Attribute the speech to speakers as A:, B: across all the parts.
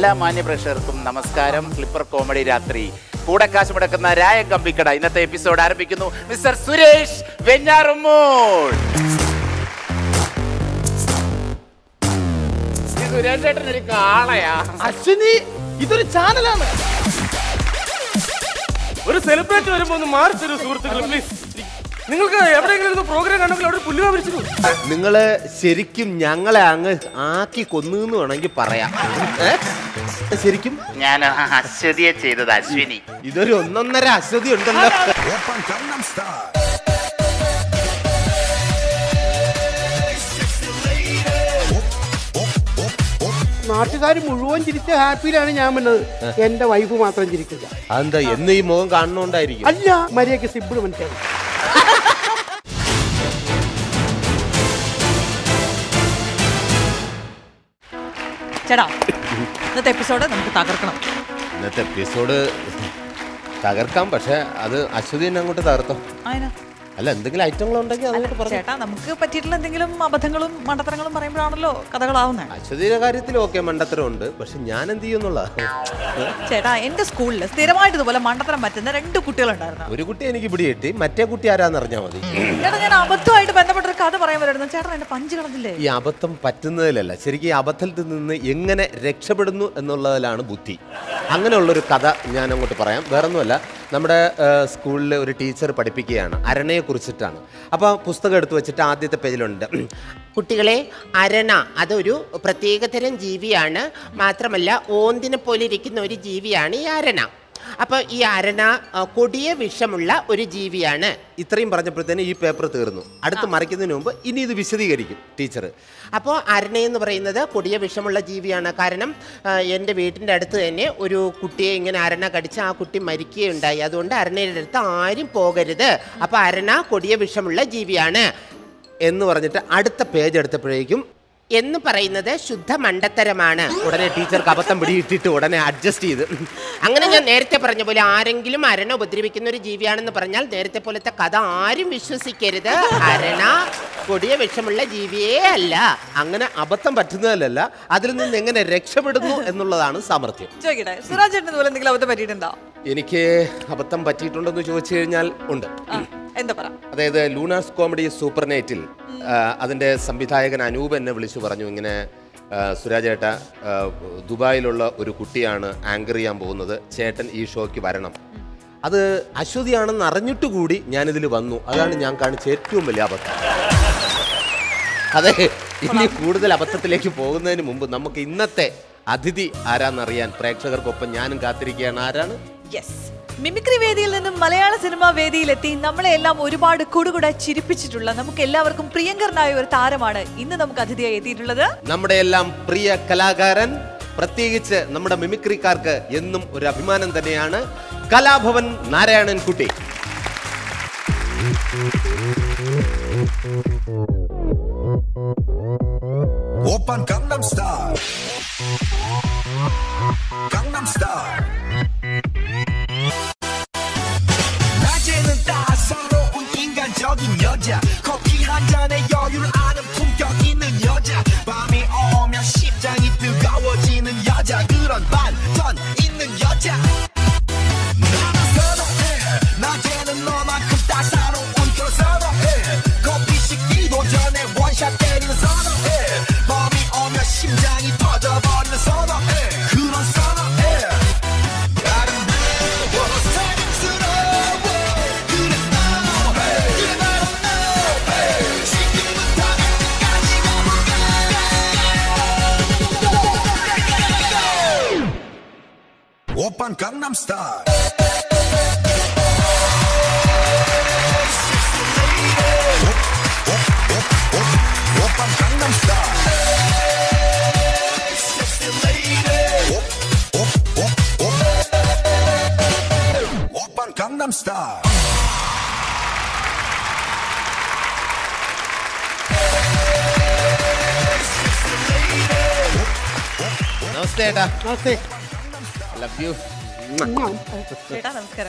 A: എല്ലാ മാന്യ പ്രേക്ഷകർക്കും നമസ്കാരം ഫ്ലിപ്പർ കോമഡി രാത്രി കൂടെ കാശ് മുടക്കുന്ന രായ കമ്പിക്കട ഇന്നത്തെ എപ്പിസോഡ് ആരംഭിക്കുന്നു മിസ്റ്റർ സുരേഷ് വെഞ്ഞാറുമോൾ ഈ സുരേഷ് ചേട്ടൻ ഒരു കാളയാ
B: അശ്വിനി ഇതൊരു ചാനലാണ്
C: ഒരു സെലിബ്രേറ്റ് വരുമ്പോ ഒന്ന് മാറി തരൂ സുഹൃത്തുക്കൾ പ്ലീസ് നിങ്ങൾക്ക് എവിടെയെങ്കിലും ഇരുന്ന് പ്രോഗ്രാം കണ്ടെങ്കിൽ അവിടെ പുല്ലുക വിരിച്ചു
B: നിങ്ങള് ശരിക്കും ഞങ്ങളെ അങ്ങ് ആക്കി കൊന്നു എന്ന് വേണമെങ്കിൽ പറയാം ഏ? ശരിക്കും
A: ഞാൻ അശ്വതിയെ ചെയ്തത് അശ്വിനി
B: ഇതൊരു ഒന്നൊന്നര അശ്വതി ഉണ്ടല്ലോ
D: നാട്ടുകാർ മുഴുവൻ ചിരിച്ച ഹാപ്പിയിലാണ് ഞാൻ വന്നത് എന്റെ വൈഫ് മാത്രം ചിരിക്കില്ല
B: അതെന്താ എന്ന് ഈ മുഖം കാണുന്നോണ്ടായിരിക്കും
D: അല്ല മര്യാദക്ക് സിമ്പിൾ മനസ്സിലായി
E: ചേട്ടാ ഇന്നത്തെ എപ്പിസോഡ് നമുക്ക് തകർക്കണം
B: ഇന്നത്തെ എപ്പിസോഡ് തകർക്കാം പക്ഷെ അത് അശ്വതി തന്നെ അങ്ങോട്ട് തകർത്തോ
E: അതിനാ
B: അല്ല എന്തെങ്കിലും ഐറ്റങ്ങൾ ഉണ്ടെങ്കിൽ അങ്ങോട്ട് പറഞ്ഞു
E: ചേട്ടാ നമുക്ക് പറ്റിയിട്ടുള്ള എന്തെങ്കിലും അബദ്ധങ്ങളും മണ്ടത്തരങ്ങളും പറയുമ്പോഴാണല്ലോ കഥകളാവുന്നത്
B: അശ്വതിയുടെ കാര്യത്തിൽ ഓക്കെ മണ്ടത്തരം ഉണ്ട് പക്ഷെ ഞാൻ എന്ത് ചെയ്യുന്നുള്ള
E: ചേട്ടാ എന്റെ സ്കൂളിൽ സ്ഥിരമായിട്ട് ഇതുപോലെ മണ്ടത്തരം പറ്റുന്ന രണ്ട് കുട്ടികളുണ്ടായിരുന്നു
B: ഒരു കുട്ടി എനിക്ക് പിടി കിട്ടി മറ്റേ കുട്ടി ആരാന്ന് അറിഞ്ഞാൽ മതി
E: ചേട്ടാ ഞാൻ അബദ്ധമായിട്ട് ബന്ധപ്പെട്ട ഒരു കഥ പറയാൻ വരുമായിരുന്നു ചേട്ടാ എന്റെ പഞ്ച് കളഞ്ഞില്ലേ
B: ഈ അബദ്ധം പറ്റുന്നതിലല്ല ശരിക്കും ഈ അബദ്ധത്തിൽ നിന്ന് എങ്ങനെ രക്ഷപ്പെടുന്നു എന്നുള്ളതിലാണ് ബുദ്ധി അങ്ങനെയുള്ളൊരു കഥ ഞാൻ അങ്ങോട്ട് പറയാം വേറൊന്നുമല്ല നമ്മുടെ സ്കൂളിൽ ഒരു ടീച്ചർ പഠിപ്പിക്കുകയാണ് അരണയെ കുറിച്ചിട്ടാണ് അപ്പോൾ പുസ്തകം എടുത്തു വെച്ചിട്ട് ആദ്യത്തെ പേജിലുണ്ട് കുട്ടികളെ അരണ അതൊരു പ്രത്യേകതരം ജീവിയാണ് മാത്രമല്ല ഓന്തിനെ പോലെ ഇരിക്കുന്ന ഒരു ജീവിയാണ് ഈ അരണ അപ്പോൾ ഈ അരണ ആ, കൊടിയ വിഷമുള്ള ഒരു ജീവിയാണ് ഇത്രയും പറഞ്ഞപ്പോഴത്തേന് ഈ പേപ്പർ തീർന്നു അടുത്ത് മറിക്കുന്നതിന് മുമ്പ് ഇനി ഇത് വിശദീകരിക്കും ടീച്ചർ അപ്പോൾ അരണ എന്ന് പറയുന്നത് കൊടിയ വിഷമുള്ള ജീവിയാണ് കാരണം ആ, എൻ്റെ വീട്ടിൻ്റെ അടുത്ത് തന്നെ ഒരു കുട്ടിയെ ഇങ്ങനെ അരണ കടിച്ച് ആ കുട്ടി മരിക്കുകയുണ്ടായി അതുകൊണ്ട് അരണയുടെ അടുത്ത് ആരും പോകരുത് അപ്പോൾ അരണ കൊടിയ വിഷമുള്ള ജീവിയാണ് എന്ന് പറഞ്ഞിട്ട് അടുത്ത പേജ് എടുത്തപ്പോഴേക്കും എന്ന് പറയുന്നത് ശുദ്ധ മണ്ടത്തരമാണ് ഉടനെ ടീച്ചർക്ക് അബദ്ധം പിടിയിട്ടിട്ട് ഉടനെ അഡ്ജസ്റ്റ് ചെയ്ത് അങ്ങനെ ഞാൻ നേരത്തെ പറഞ്ഞ പോലെ ആരെങ്കിലും അരണ ഉപദ്രവിക്കുന്ന ഒരു ജീവിയാണെന്ന് പറഞ്ഞാൽ നേരത്തെ പോലത്തെ കഥ ആരും വിശ്വസിക്കരുത് അരണ കൊടിയ വിഷമുള്ള ജീവിയേ അല്ല അങ്ങനെ അബദ്ധം പറ്റുന്നതല്ല അതിൽ നിന്ന് എങ്ങനെ രക്ഷപ്പെടുന്നു എന്നുള്ളതാണ് സാമർഥ്യം
E: ചോദിക്കട്ടെ സുരാജ് ചേട്ടൻ ഇതുപോലെ എന്തെങ്കിലും അബദ്ധം പറ്റിയിട്ടുണ്ടോ
B: എനിക്ക് അബദ്ധം പറ്റിയിട്ടുണ്ടെന്ന് ചോദിച്ചു കഴിഞ്ഞാൽ ഉണ്ട്
E: ആ, എന്താ പറ
B: അതായത് ലൂണാസ് കോമഡി സൂപ്പർ നൈറ്റിൽ അതിൻ്റെ സംവിധായകൻ അനൂപ് എന്നെ വിളിച്ചു പറഞ്ഞു ഇങ്ങനെ ആ, സുരാജ് ഏട്ട ആ, ദുബായിലുള്ള ഒരു കുട്ടിയാണ് ആങ്കർ ചെയ്യാൻ പോകുന്നത് ചേട്ടൻ ഈ ഷോയ്ക്ക് വരണം അത് അശ്വതിയാണെന്ന് അറിഞ്ഞിട്ട് കൂടി ഞാനിതിൽ വന്നു അതാണ് ഞാൻ കാണിച്ച ഏറ്റവും വലിയ അബദ്ധം അതെ ഇനി കൂടുതൽ അബദ്ധത്തിലേക്ക് പോകുന്നതിന് മുമ്പ് നമുക്ക് ഇന്നത്തെ അതിഥി ആരാന്നറിയാൻ പ്രേക്ഷകർക്കൊപ്പം ഞാനും കാത്തിരിക്കുകയാണ് ആരാണ്
E: യെസ് മിമിക്രി വേദിയിൽ നിന്നും മലയാള സിനിമാ വേദിയിലെത്തി നമ്മളെ എല്ലാം ഒരുപാട് കൂടുകൂടെ ചിരിപ്പിച്ചിട്ടുള്ള നമുക്ക് എല്ലാവർക്കും പ്രിയങ്കരനായ ഒരു താരമാണ് ഇന്ന് നമുക്ക് അതിഥിയായി എത്തിയിട്ടുള്ളത്
B: നമ്മുടെ എല്ലാം പ്രിയ കലാകാരൻ പ്രത്യേകിച്ച് നമ്മുടെ മിമിക്രിക്കാർക്ക് എന്നും ഒരു അഭിമാനം തന്നെയാണ് കലാഭവൻ നാരായണൻ കുട്ടി
F: 오빤 강남스타일 강남스타일 낮에는 따사로운 인간적인 여자 커피 한 잔에 여유를 아는 품격 있는 여자 밤이 오면 심장이 뜨거워지는 여자 그런 반전 있는 여자 나는 선호해 낮에는 너만큼 따사로운 그런 선호해 커피 식기도 전에 원샷 때리는 선호해 밤이 오면 심장이 터져버리는 선호해 그런 선호해 아름다워 사랑스러워 그래 너무해 그래 나로 너무해 지금부터 끝까지 가볼까 오빤 강남스타일 오빤 강남스타일 Sexy lady 오빤 강남스타일
B: നമസ്തേ ഏട്ടാ
D: നമസ്തേ
B: ലവ് യു
E: ചേട്ടാ നമസ്കാരം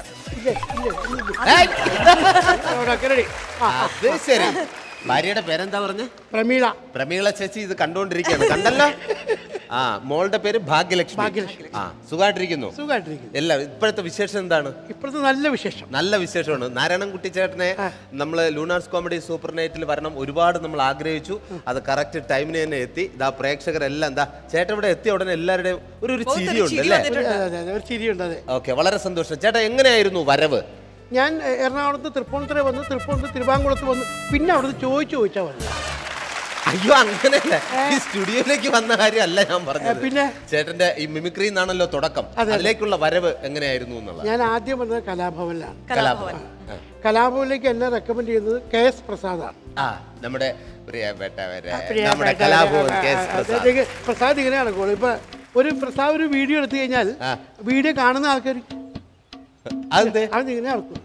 B: അത് ശരി ഭാര്യയുടെ പേരെന്താ പറഞ്ഞ
D: പ്രമീള
B: പ്രമീള ചേച്ചി ഇത് കണ്ടോണ്ടിരിക്കുകയാണ് കണ്ടല്ലോ ആ മോളുടെ പേര് ഭാഗ്യലക്ഷ്മി
D: ഭാഗ്യലക്ഷ്മി.
B: ആ സുഖമായിട്ടിരിക്കുന്നു
D: സുഖമായിട്ടിരിക്കുന്നു
B: എല്ലാം ഇപ്പോഴത്തെ വിശേഷം എന്താണ്
D: ഇപ്പോഴത്തെ നല്ല വിശേഷം
B: നല്ല വിശേഷമാണ് നാരായണൻകുട്ടി ചേട്ടനെ നമ്മൾ ലൂണാർസ് കോമഡി സൂപ്പർ നൈറ്റിൽ വരണം ഒരുപാട് നമ്മൾ ആഗ്രഹിച്ചു അത് കറക്റ്റ് ടൈമിന് തന്നെ എത്തി ഇതാ പ്രേക്ഷകരെല്ലാം എന്താ ചേട്ടൻ ഇവിടെ എത്തിയ ഉടനെ എല്ലാവരുടെയും ഒരു ഒരു
E: മുഖത്തൊരു
B: ചിരിയുണ്ട്
E: ചിരി
B: അല്ലേ
E: വന്നിട്ടുണ്ട്.
D: അതെ അതെ അതെ ഒരു ചിരിയുണ്ട് അതെ
B: ഓക്കെ വളരെ സന്തോഷം ചേട്ടാ എങ്ങനെയായിരുന്നു വരവ്
D: ഞാൻ എ- എറണാകുളത്ത് തൃപ്പൂണിത്തുറ വന്ന് തൃപ്പൂണിത്തുറ തിരുവാങ്കുളത്ത് വന്ന് പിന്നെ അവിടുന്ന് ചോദിച്ചു ചോദിച്ചാ വന്നത്
B: അയ്യോ അങ്ങനെയല്ല ഈ സ്റ്റുഡിയോയിലേക്ക് വന്ന കാര്യമല്ല ഞാൻ പറഞ്ഞത്
D: പിന്നെ?
B: ചേട്ടന്റെ ഈ മിമിക്രി എന്നാണല്ലോ തുടക്കം
D: അതെ.
B: അതിലേക്കുള്ള വരവ് എങ്ങനെയായിരുന്നു എന്നുള്ളത്
D: ഞാൻ ആദ്യം വന്നത് കലാഭവനിലാണ്
E: കലാഭവൻ
B: ആ.
D: കലാഭവനിലേക്ക് എന്നെ റെക്കമെൻഡ് ചെയ്യുന്നത് കെ എസ് പ്രസാദാണ്
B: ആ നമ്മുടെ പ്രിയപ്പെട്ടവരെ
D: പ്രിയപ്പെട്ട-
B: നമ്മുടെ കലാഭവൻ കെ എസ്
D: ആ,
B: പ്രസാദ്
D: അതായത് പ്രസാദ് ഇങ്ങനെ നടക്കുള്ളൂ ഇപ്പൊ ഒരു പ്രസാദ് ഒരു വീഡിയോ എടുത്തു കഴിഞ്ഞാൽ
B: ആ.
D: വീഡിയോ കാണുന്ന ആൾക്കാർ
B: അതെന്തേ
D: അത് ഇങ്ങനെ നടക്കും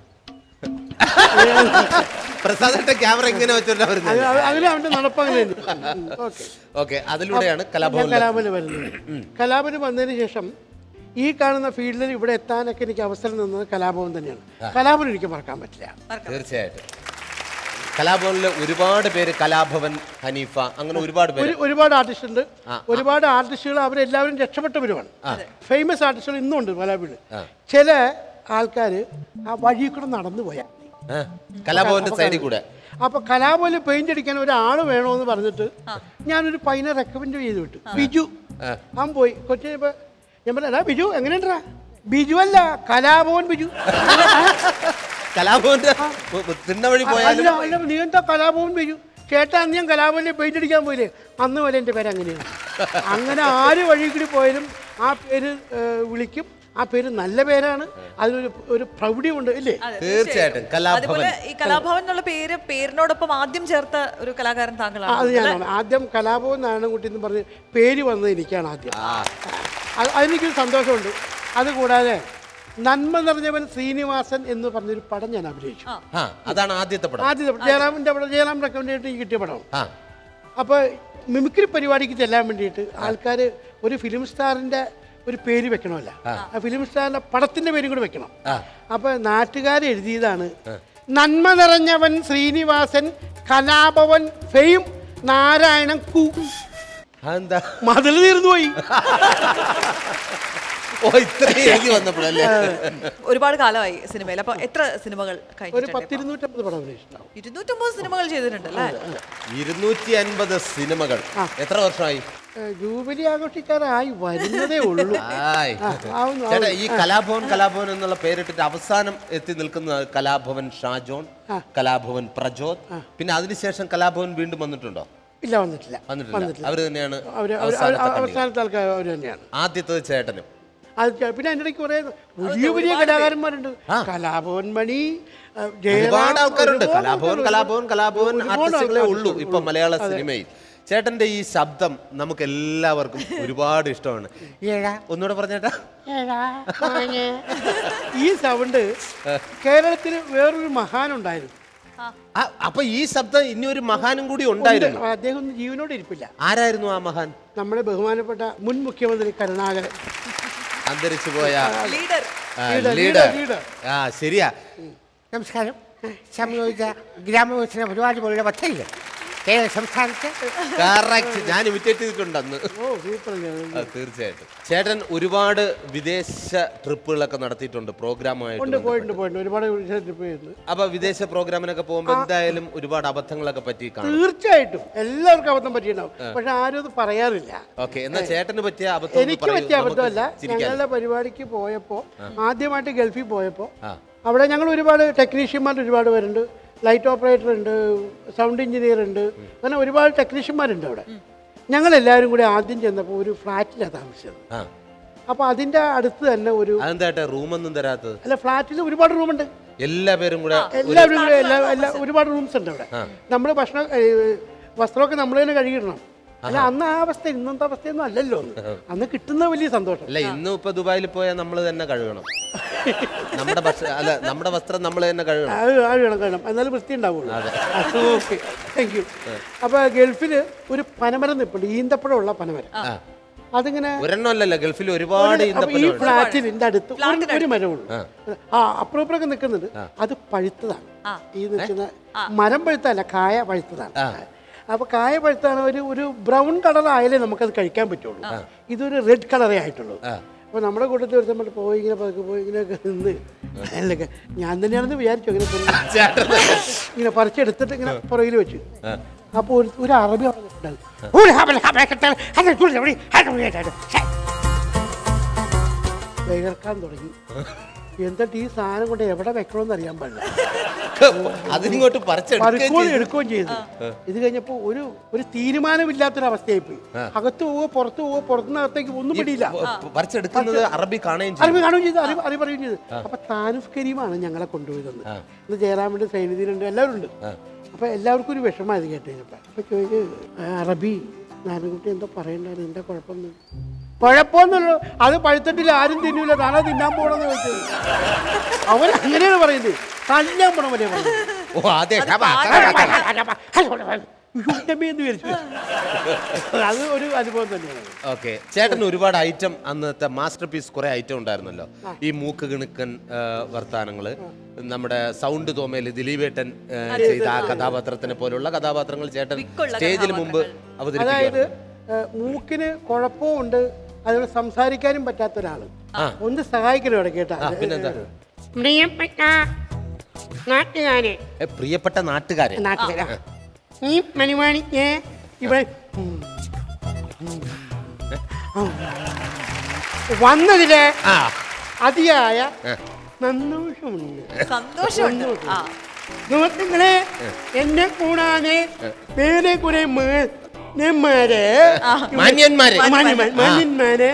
B: പ്രസാദന്റെ ക്യാമറ ഇങ്ങനെ വെച്ചോണ്ടാ
D: അത്
B: വരുന്നത്
D: അത് അങ്ങനെ അവന്റെ നടപ്പങ്ങനെ ഓക്കെ
B: ഓക്കെ അതിലൂടെയാണ്
D: ഞാൻ
B: കലാഭവൻ
D: കലാപന് വരുന്നത് കലാപന് വന്നതിന് ശേഷം ഈ കാണുന്ന ഫീൽഡിൽ ഇവിടെ എത്താനൊക്കെ എനിക്ക് അവസരം തന്നത് കലാഭവൻ തന്നെയാണ് കലാപൻ എനിക്ക് മറക്കാൻ പറ്റില്ല
B: തീർച്ചയായിട്ടും കലാഭവനിൽ ഒരുപാട് പേര് കലാഭവൻ ഹനീഫ അങ്ങനെ ഒരുപാട് പേര്
D: ഒരു ഒരുപാട് ആർട്ടിസ്റ്റ് ഉണ്ട് ഒരുപാട് ആർട്ടിസ്റ്റുകൾ അവരെല്ലാവരും രക്ഷപ്പെട്ടവരുമാണ് ഫേമസ് ആർട്ടിസ്റ്റുകൾ ഇന്നും ഉണ്ട് കലാപിള്ളി ചില ആൾക്കാർ ആ വഴി കൂടെ നടന്നു പോയാൽ
B: ആ, കലാഭവന്റെ സൈഡിൽ കൂടെ
D: അപ്പൊ കലാപോലെ പെയിന്റ് അടിക്കാൻ ഒരാൾ വേണമെന്ന് പറഞ്ഞിട്ട് ഞാനൊരു പയ്യനെ റെക്കമെൻഡ് ചെയ്ത് വിട്ടു ബിജു അവൻ പോയി കൊച്ചു ഇപ്പൊ ഞാൻ പറഞ്ഞ "എടാ ബിജു എങ്ങനെയുണ്ടാ ബിജു അല്ല കലാഭവൻ ബിജു
B: കലാഭവന്റെ തിണ്ണ വഴി
D: അല്ല
B: പോയാലും
D: അല്ല നീ എന്താ കലാഭവൻ ബിജു ചേട്ടാ അന്ന് ഞാൻ കലാഭവനിൽ പെയിന്റ് അടിക്കാൻ പോയില്ലേ അന്ന് വരെ എൻ്റെ പേര് അങ്ങനെയാണ് അങ്ങനെ ആര് വഴി കൂടി പോയാലും ആ പേര് ഏഹ്, വിളിക്കും ആ പേര് നല്ല പേരാണ് അതിനൊരു ഒരു പ്രൗഢിയുണ്ട് ഇല്ലേ
E: അതെ,
B: തീർച്ചയായിട്ടും കലാഭവൻ
E: അതുപോലെ ഈ കലാഭവൻ എന്നുള്ള പേര് പേരിനോടൊപ്പം ആദ്യം ചേർത്ത ഒരു കലാകാരൻ
D: ആ, അത്
E: താങ്കളാണ്
D: ഞാനാണ് ആദ്യം കലാഭവൻ നാരായണൻകുട്ടി എന്ന് പറഞ്ഞ് പേര് വന്നത് എനിക്കാണ് ആദ്യം അത് അതെനിക്കൊരു സന്തോഷമുണ്ട് അതുകൂടാതെ നന്മ നിറഞ്ഞവൻ ശ്രീനിവാസൻ എന്ന് പറഞ്ഞൊരു പടം ഞാൻ അഭിനയിച്ചു
B: ആ അതാണ് ആദ്യത്തെ പടം
D: ആദ്യത്തെ പടം. ജയറാമിൻ്റെ പടം ജയറാം റെക്കമെൻഡ് ചെയ്തിട്ട് കിട്ടിയ പടമാണ്
B: ആ
D: അപ്പോൾ മിമിക്രി പരിപാടിക്ക് ചെല്ലാൻ വേണ്ടിയിട്ട് ആൾക്കാർ ഒരു ഫിലിം സ്റ്റാറിൻ്റെ ഒരു പേര് വെക്കണമല്ല ആ ഫിലിം സ്റ്റാറിൻ്റെ പടത്തിൻ്റെ പേരും കൂടെ വെക്കണം അപ്പോൾ നാട്ടുകാർ എഴുതിയതാണ് നന്മ നിറഞ്ഞവൻ ശ്രീനിവാസൻ കലാഭവൻ ഫെയിം നാരായണൻ കു
B: അതെന്താ
D: മതിൽ തീർന്നു പോയി
B: ഓ ഇത്രയും എഴുതി വന്നപ്പോഴല്ലേ
E: ഒരുപാട് കാലമായി സിനിമയിൽ അപ്പൊ എത്ര സിനിമകൾ
D: ഒരു
E: കഴിഞ്ഞിട്ടുണ്ട്
D: പത്തിരുന്നൂറ്റമ്പത് പടം അഭിനയിച്ചിട്ടുണ്ടാവും
E: ഇരുന്നൂറ്റമ്പത് സിനിമകൾ ചെയ്തിട്ടുണ്ട് അല്ലേ
B: ഇരുന്നൂറ്റി അൻപത് സിനിമകൾ എത്ര വർഷമായി
D: ഏഹ് ജൂബിലി ആഘോഷിക്കാറായി വരുന്നതേ ഉള്ളൂ
B: ആയ്.
D: ആ, ആവുന്നു,
B: ചേട്ടാ
D: ആവുന്നു.
B: ഈ കലാഭവൻ കലാഭവൻ എന്നുള്ള പേരിട്ടിട്ട് അവസാനം എത്തി നിൽക്കുന്ന കലാഭവൻ ഷാജോൺ കലാഭവൻ പ്രജോദ് പിന്നെ അതിനുശേഷം കലാഭവൻ വീണ്ടും വന്നിട്ടുണ്ടോ
D: ഇല്ല വന്നിട്ടില്ല
B: വന്നിട്ടില്ല അവര് തന്നെയാണ്
D: അവര് അവര്
B: അവസാനത്തെ കണ്ണികൾ.
D: അവസാനത്തെ ആൾക്കാർ അവർ തന്നെയാണ്
B: ആദ്യത്തത് ചേട്ടനും
D: അത് ചെ- പിന്നെ അതിൻ്റെ ഇടയ്ക്ക് കുറേ വലിയ വലിയ കലാകാരന്മാരുണ്ട് കലാഭവൻ മണി ആ, ജയറാം,
B: ഒരുപാട് ആൾക്കാരുണ്ട്
D: ഒരുപാട്
B: കലാഭവൻ
D: ആൾക്കാരുണ്ട്.
B: കലാഭവൻ കലാഭവൻ
D: ഒരുപാട്
B: ആർട്ടിസ്റ്റുകളെ
D: ആൾക്കാരുണ്ട്.
B: ഉള്ളൂ ഇപ്പൊ മലയാള സിനിമയിൽ ചേട്ടന്റെ ഈ ശബ്ദം നമുക്ക് എല്ലാവർക്കും ഒരുപാട് ഇഷ്ടമാണ് ഏഴാ ഒന്നുകൂടെ പറഞ്ഞേട്ടാ
D: എടാ, മോനെ. ഈ സൗണ്ട് കേരളത്തിൽ വേറൊരു മഹാനുണ്ടായിരുന്നു
B: ആ, അപ്പൊ ഈ ശബ്ദം ഇനി ഒരു മഹാനും കൂടി ഉണ്ടായിരുന്നു
D: അദ്ദേഹം ഒന്നും ജീവനോട് ഇരിപ്പില്ല
B: ആരായിരുന്നു ആ മഹാൻ
D: നമ്മുടെ ബഹുമാനപ്പെട്ട മുൻ മുഖ്യമന്ത്രി കരുണാകരൻ
B: അന്തരിച്ചു പോയ
E: ലീഡർ
B: ആ,
D: ലീഡർ,
B: ലീഡർ
D: ലീഡർ.
B: ആ ശരിയാ
G: നമസ്കാരം സംയോജിത ഗ്രാമവികസന പരിപാടി പോലുള്ള പദ്ധതികൾ കേരള സംസ്ഥാനത്ത്
B: കറക്റ്റ് ഞാൻ ഇമിറ്റേറ്റ് ചെയ്തിട്ടുണ്ട് അന്ന്
D: ഓ സൂപ്പർ
B: ആ, തീർച്ചയായിട്ടും ചേട്ടൻ ഒരുപാട് വിദേശ ട്രിപ്പുകളൊക്കെ നടത്തിയിട്ടുണ്ട് പ്രോഗ്രാമായിട്ട്
D: ഉണ്ട് പോയിട്ടുണ്ട് പോയിട്ടുണ്ട് ഒരുപാട് ട്രിപ്പ് ചെയ്യുന്നത്
B: അപ്പൊ വിദേശ പ്രോഗ്രാമിനൊക്കെ പോകുമ്പോൾ എന്തായാലും ഒരുപാട് അബദ്ധങ്ങളൊക്കെ പറ്റി കാണും
D: തീർച്ചയായിട്ടും എല്ലാവർക്കും അബദ്ധം പറ്റിയിട്ടുണ്ടാവും പക്ഷെ ആരും അത് പറയാറില്ല
B: ഓക്കെ എന്നാ ചേട്ടന് പറ്റിയ അബദ്ധം ഒന്ന്
D: എനിക്ക്
B: പറയൂ.
D: പറ്റിയ
B: നമുക്ക്
D: അബദ്ധമല്ല
B: ചിരിക്കാൻ.
D: ഞങ്ങളുടെ പരിപാടിക്ക് പോയപ്പോ ആദ്യമായിട്ട് ഗൾഫിൽ പോയപ്പോ
B: ആ.
D: അവിടെ ഞങ്ങൾ ഒരുപാട് ടെക്നീഷ്യന്മാർ ഒരുപാട് പേരുണ്ട് ലൈറ്റ് ഓപ്പറേറ്റർ ഉണ്ട് സൗണ്ട് എഞ്ചിനീയർ ഉണ്ട് അങ്ങനെ ഒരുപാട് ടെക്നീഷ്യന്മാരുണ്ട് അവിടെ ഞങ്ങൾ എല്ലാവരും കൂടി ആദ്യം ചെന്നപ്പോൾ ഒരു ഫ്ലാറ്റിലാണ് താമസിച്ചത്
B: ആ
D: അപ്പോൾ അതിൻ്റെ അടുത്ത് തന്നെ ഒരു
B: അതെന്താ ഏട്ടാ റൂമൊന്നും തരാത്തത്
D: അല്ല ഫ്ലാറ്റിൽ ഒരുപാട് റൂമുണ്ട്
B: എല്ലാ പേരും കൂടെ
D: എല്ലാവരും കൂടെ എല്ലാ എല്ലാ ഒരുപാട് റൂംസ് ഉണ്ട് അവിടെ നമ്മൾ ഭക്ഷണം ഏ, വസ്ത്രമൊക്കെ നമ്മൾ തന്നെ കഴുകിയിടണം അല്ല അന്ന് ആ അവസ്ഥ ഇന്നത്തെ അവസ്ഥയൊന്നും അല്ലല്ലോ അന്ന് അന്ന് കിട്ടുന്ന വലിയ സന്തോഷം
B: അല്ല ഇന്നും ഇപ്പൊ ദുബായിൽ പോയാൽ നമ്മൾ തന്നെ കഴുകണം നമ്മുടെ ഭക്ഷ അല്ല നമ്മുടെ വസ്ത്രം നമ്മൾ തന്നെ കഴുകണം
D: അത് ആ വേണം കാണാം എന്നാലും വൃത്തി ഉണ്ടാവുള്ളൂ ഓക്കെ താങ്ക് യു അപ്പൊ ഗൾഫിൽ ഒരു പനമരം നിൽപ്പുണ്ട് ഈന്തപ്പഴമുള്ള പനമരം അതിങ്ങനെ
B: ഒരെണ്ണം അല്ലല്ലോ ഗൾഫിൽ ഒരുപാട്
D: അപ്പൊ ഈ
B: ഈന്തപ്പനമുണ്ട്
D: ഫ്ലാറ്റിന്റെ അടുത്ത് ഒരു- ഒരു മരമുള്ളൂ ആ അപ്പുറപ്പുറമൊക്കെ നിൽക്കുന്നുണ്ട് അത് പഴുത്തതാണ് ഈ നിൽക്കുന്ന മരം പഴുത്തല്ല കായ പഴുത്തതാണ് അപ്പൊ കായ പഴുത്താണ് ഒരു ഒരു ബ്രൗൺ കളർ ആയാലേ നമുക്കത് കഴിക്കാൻ പറ്റുള്ളൂ ഇതൊരു റെഡ് കളറേ ആയിട്ടുള്ളൂ അപ്പൊ നമ്മുടെ കൂട്ടത്തിൽ ഒരുത്തം മറ്റേ പോയി ഇങ്ങനെ പതുക്കെ പോയി ഇങ്ങനെയൊക്കെ നിന്ന് അതിലൊക്കെ ഞാൻ തന്നെയാണെന്ന് വിചാരിച്ചു ഇങ്ങനെ പുറകിൽ ഇങ്ങനെ പറിച്ചെടുത്തിട്ട് ഇങ്ങനെ പുറകിൽ വെച്ചു അപ്പോൾ ഒരു ഒരു അറബി അവിടെ നിൽപ്പുണ്ടായിരുന്നു.
G: ഒരു ഹബൽ ഹബൽ കെട്ടൽ അത് ചുള്ളി വിളി അത് വിളി അത് ഛെ.
D: വിയർക്കാൻ തുടങ്ങി എന്നിട്ട് ഈ സാധനം കൊണ്ട് എവിടെ വെക്കണമെന്ന് അറിയാൻ പാടില്ല
B: അതിനിങ്ങോട്ട് പറിച്ചെടുക്കുകയും
D: പറിക്കുകയും
B: ചെയ്തു.
D: എടുക്കുകയും ചെയ്തു ഇത് കഴിഞ്ഞപ്പോൾ ഒരു ഒരു തീരുമാനമില്ലാത്തൊരു അവസ്ഥയായി പോയി അകത്ത് പോവോ പുറത്ത് പോവോ പുറത്തുനിന്നകത്തേക്ക് ഒന്നും പിടിയില്ല
B: പ- പറിച്ചെടുക്കുന്നത് അറബി കാണുകയും ചെയ്തു
D: അറിവ് കാണുകയും ചെയ്തു അറിവ് അറിവ് പറയുകയും ചെയ്തു അപ്പൊ താനുഫ് കരീമാണ് ഞങ്ങളെ കൊണ്ടുപോയതെന്ന് ഇന്ന് ജയറാമുണ്ട് സൈനുദ്ദീനുണ്ട് എല്ലാവരും ഉണ്ട് അപ്പൊ എല്ലാവർക്കും ഒരു വിഷമം ഇത് കേട്ട് കഴിഞ്ഞപ്പോ അപ്പൊ ചോദിച്ചു "ആ, അറബി നാരായണൻകുട്ടി എന്തോ പറയണ്ടായിരുന്നു എന്താ കുഴപ്പമൊന്നും കുഴപ്പമൊന്നുമല്ലോ അത് പഴുത്തിട്ടില്ല ആരും തിന്നൂല താനാ തിന്നാൻ പോണെന്ന് ചോദിച്ചത് അവൻ അങ്ങനെയാണ് പറയുന്നത് തല്ലാൻ പോണ പോലെ പറയുന്നത്
B: ഓ അതെ ഹബ,
D: ഉയ്യോ, എന്ന് വിചാരിച്ചു അത് ഒരു അനുഭവം തന്നെയാണ്
B: ഓക്കെ ചേട്ടൻ ഒരുപാട് ഐറ്റം അന്നത്തെ മാസ്റ്റർ പീസ് കുറെ ഐറ്റം ഉണ്ടായിരുന്നല്ലോ ഈ മൂക്ക് കിണുക്കൻ ആ, വർത്താനങ്ങള് നമ്മുടെ സൗണ്ട് തോമയില് ദിലീപേട്ടൻ ആ, ചെയ്ത ആ കഥാപാത്രത്തിനെ പോലുള്ള കഥാപാത്രങ്ങൾ ചേട്ടൻ
E: വിക്കുള്ള
B: സ്റ്റേജിൽ മുമ്പ്
D: അതായത്
B: അവതരിപ്പിക്കും
D: ഏഹ്, മൂക്കിന് കുഴപ്പമുണ്ട് അതുപോലെ സംസാരിക്കാനും പറ്റാത്ത ഒരാള് ഒന്ന് സഹായിക്കണം ഇവിടെ കേട്ടാ
B: പിന്നെന്താ
G: പ്രിയപ്പെട്ട നാട്ടുകാരെ
B: ഏ, പ്രിയപ്പെട്ട നാട്ടുകാരെ
G: നാട്ടുകാരാ ഈ പരിപാടിക്ക്
D: ഇവിടെ
G: വന്നതില്
B: ആ
D: അതിയായ സന്തോഷമുണ്ട്
E: സന്തോഷമുണ്ട് ആ
G: സുഹൃത്തുക്കളെ എന്നെ കൂടാതെ വേറെ കുറെ മാന്യന്മാരെ
B: മാന്യന്മാരെ
G: മാന്യന്മാ- മാന്യന്മാരെ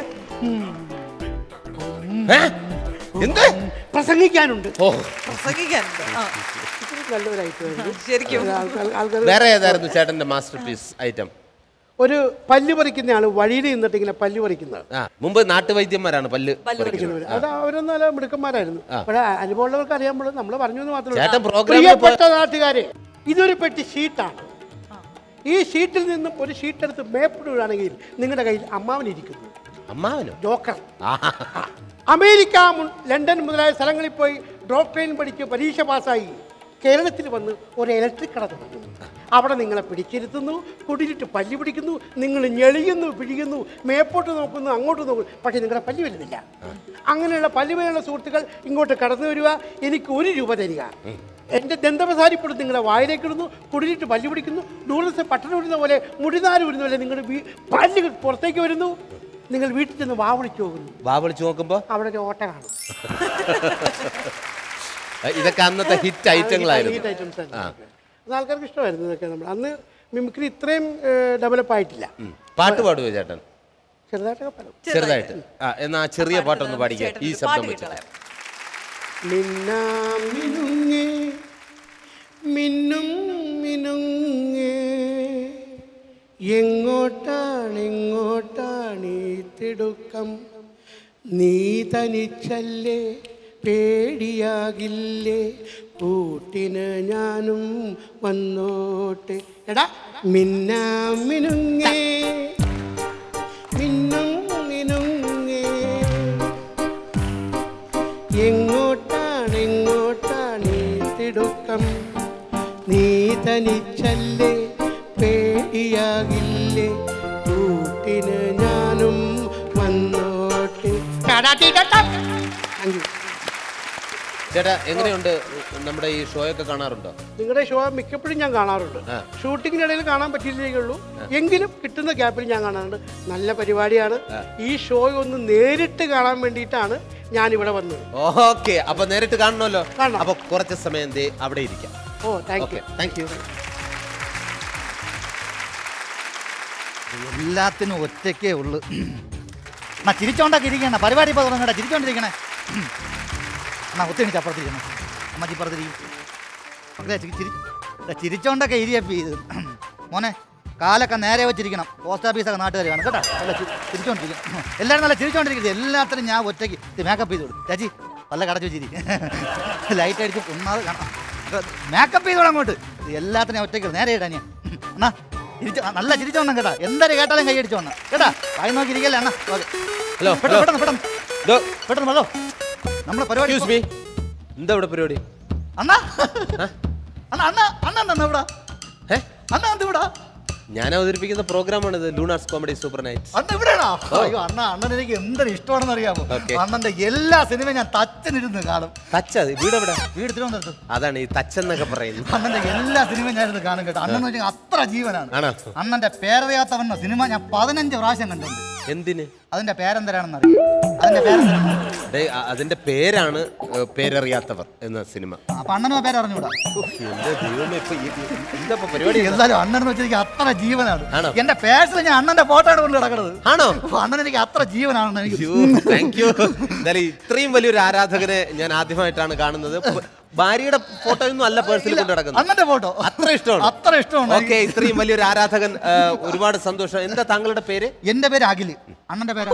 B: ഏ? എന്ത്
D: പ്രസംഗിക്കാനുണ്ട്
B: ഓ
E: പ്രസംഗിക്കാനുണ്ട് ആ
D: ഇത് നല്ലൊരൈറ്റമായിരുന്നു
E: ശരിക്കും
D: ആൾക്കാർ ആൾക്കാർ
B: വേറെ ഏതായിരുന്നു ചേട്ടന്റെ മാസ്റ്റർ പീസ് ഐറ്റം
D: ഒരു പല്ല് പറിക്കുന്ന ആള് വഴിയിൽ നിന്നിട്ട് ഇങ്ങനെ പല്ല് പറിക്കുന്നത്
B: ആ മുമ്പ് നാട്ടുവൈദ്യന്മാരാണ് പല്ല്
E: പല്ല്
B: പറിക്കുന്നത്.
D: അത് അവരൊന്നും അല്ല മിടുക്കന്മാരായിരുന്നു പക്ഷേ അനുഭവമുള്ളവർക്ക് അറിയാമ്പോൾ നമ്മൾ പറഞ്ഞു എന്ന് മാത്രമേ
B: ചേട്ടൻ
D: ഉള്ളൂ.
B: പ്രോഗ്രാമിൽ
D: പ്രിയപ്പെട്ട നാട്ടുകാരെ ഇതൊരു പെട്ടി ഷീറ്റാണ് ഈ ഷീറ്റിൽ നിന്നും ഒരു ഷീറ്റ് എടുത്ത് മേപ്പിടുകയാണെങ്കിൽ നിങ്ങളുടെ കയ്യിൽ അമ്മാവനിരിക്കുന്നു
B: അമ്മാവനോ
D: ജോക്കർ
B: ആഹാ.
D: അമേരിക്ക മുൻ- ലണ്ടൻ മുതലായ സ്ഥലങ്ങളിൽ പോയി ഡോക്ടറേൻ പഠിച്ച് പരീക്ഷ പാസ്സായി കേരളത്തിൽ വന്ന് ഒരു ഇലക്ട്രിക് കട തുടങ്ങുന്നു അവിടെ നിങ്ങളെ പിടിച്ചിരുത്തുന്നു കുടിലിട്ട് പല്ലി പിടിക്കുന്നു നിങ്ങൾ ഞെളിയുന്നു പിഴിയുന്നു മേപ്പോട്ട് നോക്കുന്നു അങ്ങോട്ട് നോക്കുന്നു പക്ഷേ നിങ്ങളുടെ പല്ലി വരുന്നില്ല അങ്ങനെയുള്ള പല്ലുവേലുള്ള സുഹൃത്തുക്കൾ ഇങ്ങോട്ട് കടന്നു വരിക എനിക്ക് ഒരു രൂപ തരിക എൻ്റെ ദന്തപസാരിപ്പൊടി നിങ്ങളുടെ വായിലേക്ക് ഇടുന്നു കുടിലിട്ട് പല്ലി പിടിക്കുന്നു നൂറിലത്തെ പട്ടണം വിടുന്ന പോലെ മുടിനാര് വിടുന്ന പോലെ നിങ്ങളുടെ വീ- പല്ല് പുറത്തേക്ക് വരുന്നു നിങ്ങൾ വീട്ടിൽ ചെന്ന് വാ വിളിച്ചു പോകുന്നു
B: വാ വിളിച്ചു നോക്കുമ്പോ
D: അവിടെ ഒരു ഓട്ട കാണും
B: ഏ, ഇതൊക്കെ അന്നത്തെ ഹിറ്റ് ഐറ്റങ്ങളായിരുന്നു
D: ഹീറ്റ് ഐറ്റംസ് ആയിരുന്നു ഇതൊക്കെ. അത് ആൾക്കാർക്ക് ഇഷ്ടമായിരുന്നു ഇതൊക്കെ നമ്മൾ അന്ന് മിമിക്രി ഇത്രയും ഡെവലപ്പ് ആയിട്ടില്ല
B: ഉം. പാട്ട് പാടുവോ ചേട്ടൻ
D: ചെറുതായിട്ടൊക്കെ പാടും
B: ചെറുതായിട്ട് ആ എന്നാ ആ ചെറിയ പാട്ടൊന്ന് പാടിക്കുക ഈ
E: ചേട്ടനൊരു
B: ശബ്ദം
E: പാട്ട്
B: വെച്ച്
E: കേട്ടോളാം.
D: മിന്നാം മിനുങ്ങേ മിന്നും മിനുങ്ങേ എങ്ങോട്ടാണ് എങ്ങോട്ടാണ് ഈ തിടുക്കം നീ തനിച്ചല്ലേ പേടിയാകില്ലേ കൂട്ടിന് ഞാനും വന്നോട്ടെ എടാ മിന്നാം മിനുങ്ങേ മിന്നും മിനുങ്ങേ എങ്ങോട്ടാണ് എങ്ങോട്ടാണ് ഈ തിടുക്കം നീ തനിച്ചല്ലേ പേടിയാകില്ലേ കൂട്ടിന് ഞാനും വന്നോട്ടെ Thank you.
B: ചേട്ടാ എങ്ങനെയുണ്ട് നമ്മുടെ ഈ ഷോ ഒക്കെ കാണാറുണ്ടോ
D: നിങ്ങളുടെ ഷോ മിക്കപ്പോഴും ഞാൻ കാണാറുണ്ട് ഷൂട്ടിങ്ങിനിടയിൽ കാണാൻ പറ്റിയില്ലേ ഉള്ളൂ എങ്കിലും കിട്ടുന്ന ഗ്യാപ്പിൽ ഞാൻ കാണാറുണ്ട് നല്ല പരിപാടിയാണ് ഈ ഷോ ഒന്ന് നേരിട്ട് കാണാൻ വേണ്ടിയിട്ടാണ് ഞാൻ ഇവിടെ വന്നത്
B: ഓക്കെ അപ്പൊ നേരിട്ട് കാണണമല്ലോ
D: കാണണം.
B: അപ്പൊ കുറച്ച് സമയം ദേ അവിടെ ഇരിക്കാം
D: ഓ thank
B: okay
D: you
B: thank you
H: എല്ലാത്തിനും ഒറ്റയ്ക്കേ ഉള്ളു എന്നാ ചിരിച്ചോണ്ടൊക്കെ ഇരിക്കണ പരിപാടി ഇപ്പോൾ തുടങ്ങണ്ട ചിരിച്ചോണ്ടിരിക്കണേ എന്നാ ഒത്തിരി അപ്പുറത്തിരിക്കണം അമ്മച്ചി ഇപ്പുറത്തിരിക്കും മക്കളെ ചിരി ചിരി ദാ ചിരിച്ചോണ്ടൊക്കെ ഇരിയപ്പി ഇത് മോനെ കാലൊക്കെ നേരെ വെച്ചിരിക്കണം പോസ്റ്റ് ഓഫീസൊക്കെ നാട്ടുകാർ വേണം കേട്ടോ നല്ല ചി- ചിരിച്ചോണ്ടിരിക്കണം എല്ലാവരും നല്ല ചിരിച്ചോണ്ടിരിക്കുന്നത് എല്ലാത്തിനും ഞാൻ ഒറ്റയ്ക്ക് മേക്കപ്പ് ചെയ്ത് കൊടുക്കും ചേച്ചി നല്ല കടച്ചു ചിരി ലൈറ്റ് അടിച്ച് ഒന്നാമത് കാണാം മേക്കപ്പ് ചെയ്തോളാം അങ്ങോട്ട് ഇത് എല്ലാത്തിനും ഒറ്റയ്ക്ക് നേരെ ഇടാ ഞാൻ എന്നാ ചിരിച്ചോ ആ, നല്ല ചിരിച്ചോണം കേട്ടാ എന്തായാലും കേട്ടാലും കൈ അടിച്ചോണം കേട്ടാ വായി നോക്കി ഇരിക്കല്ലേ അണ്ണാ ഓക്കെ
B: ഹലോ
H: പെട്ടെന്ന് പെട്ടെന്ന് പെട്ടെന്ന്
B: ദോ,
H: പെട്ടെന്ന് വല്ലോ നമ്മുടെ പരിപാടി
B: excuse me. എന്താ ഇവിടെ പരിപാടി
H: അണ്ണാ അണ്ണാ അണ്ണാ അണ്ണ എന്താ ഇവിടെ
B: ഏ?
H: അണ്ണ എന്ത് ഇവിടെ
B: ഞാൻ അവതരിപ്പിക്കുന്ന പ്രോഗ്രാമാണിത് ലൂണാർസ് കോമഡി സൂപ്പർ നൈറ്റ്സ്
H: അണ്ണ ഇവിടെയാണോ അയ്യോ അണ്ണ അണ്ണൻ എനിക്ക് എന്തൊരു ഇഷ്ടമാണെന്ന് അറിയാമോ
B: Okay.
H: അണ്ണന്റെ എല്ലാ സിനിമയും ഞാൻ തച്ചനിരുന്ന് കാണും
B: തച്ച വീട് എവിടെ
H: വീട് തിരുവനന്തപുരത്ത്
B: അതാണ് ഈ തച്ചെന്നൊക്കെ പറയുന്നത്
H: അണ്ണന്റെ എല്ലാ സിനിമയും ഞാൻ ഇരുന്ന് കാണും കേട്ടോ അണ്ണൻ വെച്ചാൽ അത്ര ജീവനാണ്
B: ആണോ
H: അണ്ണന്റെ പേരറിയാത്തവണ്ണ സിനിമ ഞാൻ പതിനഞ്ച് പ്രാവശ്യം കണ്ടിട്ടുണ്ട്
B: എന്തിന്
H: അതിന്റെ പേരെന്തരാണെന്ന് അറിയാം അതിന്റെ പേരെന്തരാണ്
B: ഡേ, അ- അതിന്റെ പേരാണ് ഏ, പേരറിയാത്തവർ എന്ന സിനിമ
H: അപ്പൊ അണ്ണനും ആ പേര് അറിഞ്ഞൂടാ
B: എന്റെ ദൈവമേ ഇപ്പൊ ഈ- ഈ- എന്താ ഇപ്പൊ പരിപാടി
H: എന്തായാലും അണ്ണൻ എന്ന് വെച്ചാൽ എനിക്ക് അത്ര ജീവനാണ്
B: ആണോ?
H: എന്റെ പേഴ്സിൽ ഞാൻ അണ്ണന്റെ ഫോട്ടോ ആണ് കൊണ്ട് കിടക്കുന്നത്
B: ആണോ
H: അപ്പൊ അണ്ണൻ എനിക്ക് അത്ര ജീവനാണ് എനിക്ക്
B: താങ്ക് യു എന്തായാലും ഇത്രയും വലിയൊരു ആരാധകനെ ഞാൻ ആദ്യമായിട്ടാണ് കാണുന്നത് പ- ഭാര്യയുടെ ഫോട്ടോ ഒന്നും അല്ല പേഴ്സിൽ കൊണ്ട് നടക്കുന്നത്
H: അണ്ണന്റെ ഫോട്ടോ
B: അത്ര ഇഷ്ടമാണ്
H: അത്ര ഇഷ്ടമാണ്
B: ഓക്കെ ഇത്രയും വലിയൊരു ആരാധകൻ ആ, ഒരുപാട് സന്തോഷം എന്താ താങ്കളുടെ പേര്
H: എന്റെ പേര് അഖില് അണ്ണന്റെ പേരാ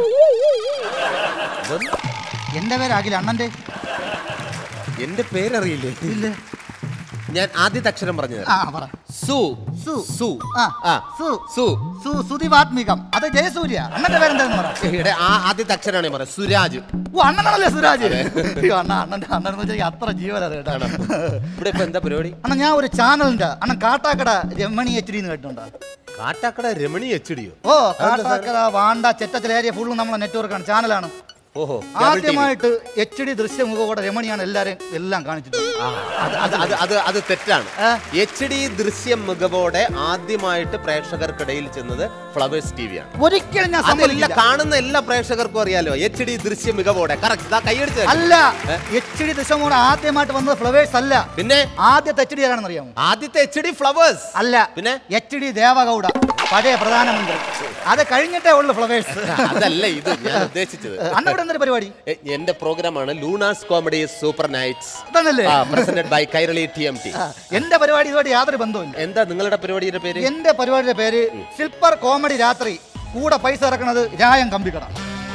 H: എന്റെ പേര് അഖിൽ അണ്ണന്റെ
B: എന്റെ പേരറിയില്ലേ
H: ഇല്ല
B: ഞാൻ ആദ്യത്തെ അക്ഷരം പറഞ്ഞു
H: ആ
B: തരാം
H: പറ
B: സു
H: സു
B: സു
H: ആ
B: ആ
H: സു
B: സു
H: സു സുതിവാത്മികം അത് ജയസൂര്യ അണ്ണന്റെ പേരെന്താന്ന് പറ
B: ഇവിടെ ആ ആദ്യത്തെ അക്ഷരമാണ് ഞാൻ പറയാം സുരാജ്
H: ഓ അണ്ണനാണല്ലേ സുരാജ് അയ്യോ, അണ്ണ അണ്ണന്റെ അണ്ണൻ എന്ന് വെച്ചാൽ അത്ര ജീവനാണ് കേട്ടോ
B: ഇവിടെ ഇപ്പൊ എന്താ പരിപാടി
H: അണ്ണ ഞാൻ ഒരു ചാനലിന്റെ അണ്ണൻ കാട്ടാക്കട രമണി എച്ച് ഡി എന്ന് കേട്ടിട്ടുണ്ടോ
B: കാട്ടാക്കട രമണി എച്ച് ഡിയോ
H: ഓ കാട്ടാക്കട വാണ്ട ചെറ്റച്ചില ഏരിയ ഫുള്ളും നമ്മളെ നെറ്റ്വർക്കാണ് ചാനലാണ്
B: ഓഹോ
H: ആദ്യമായിട്ട് എച്ച് ഡി ദൃശ്യമുഖോടെ രമണിയാണ് എല്ലാരെയും എല്ലാം കാണിച്ചിട്ടുള്ളത്
B: ആ, അത് അത് അത് അത് അത് തെറ്റാണ്
H: ആ.
B: എച്ച് ഡി ദൃശ്യം മികവോടെ ആദ്യമായിട്ട് പ്രേക്ഷകർക്കിടയിൽ ചെന്നത് ഫ്ലവേഴ്സ് ടി വി ആണ്
H: ഒരിക്കലും ഞാൻ
B: അതെല്ലാം
H: സമ്മതിക്കില്ല
B: കാണുന്ന എല്ലാ പ്രേക്ഷകർക്കും അറിയാലോ എച്ച് ഡി ദൃശ്യ മികവോടെ കറക്റ്റ് കൈയടിച്ച
H: അല്ല എച്ച് ഡി ദൃശ്യമോടെ ആദ്യമായിട്ട് വന്നത് ഫ്ലവേഴ്സ് അല്ല
B: പിന്നെ
H: ആദ്യത്തെ എച്ച് ഡി ആരാണെന്ന് അറിയാമോ
B: ആദ്യത്തെ എച്ച് ഡി ഫ്ലവേഴ്സ്
H: അല്ല
B: പിന്നെ?
H: എച്ച് ഡി ദേവഗൗഡ പഴയ പ്രധാനമന്ത്രി അത് കഴിഞ്ഞിട്ടേ ഉള്ളൂ ഫ്ലവേഴ്സ്
B: അതല്ല ഇത് ഞാൻ ഉദ്ദേശിച്ചത്
H: അണ്ണ ഇവിടെ എന്തൊരു പരിപാടി
B: എ- എന്റെ പ്രോഗ്രാമാണ് ലൂണാസ് കോമഡി സൂപ്പർ നൈറ്റ്സ്
H: ഇതാണല്ലേ
B: presented by Kairali T M T
H: ആ, എന്റെ പരിപാടി ഇതുമായിട്ട് യാതൊരു ബന്ധവുമില്ല
B: എന്താ നിങ്ങളുടെ പരിപാടിയുടെ പേര്
H: എന്റെ പരിപാടിയുടെ പേര് സിൽപ്പർ കോമഡി രാത്രി കൂടെ പൈസ ഇറക്കണത് രായം കമ്പിക്കട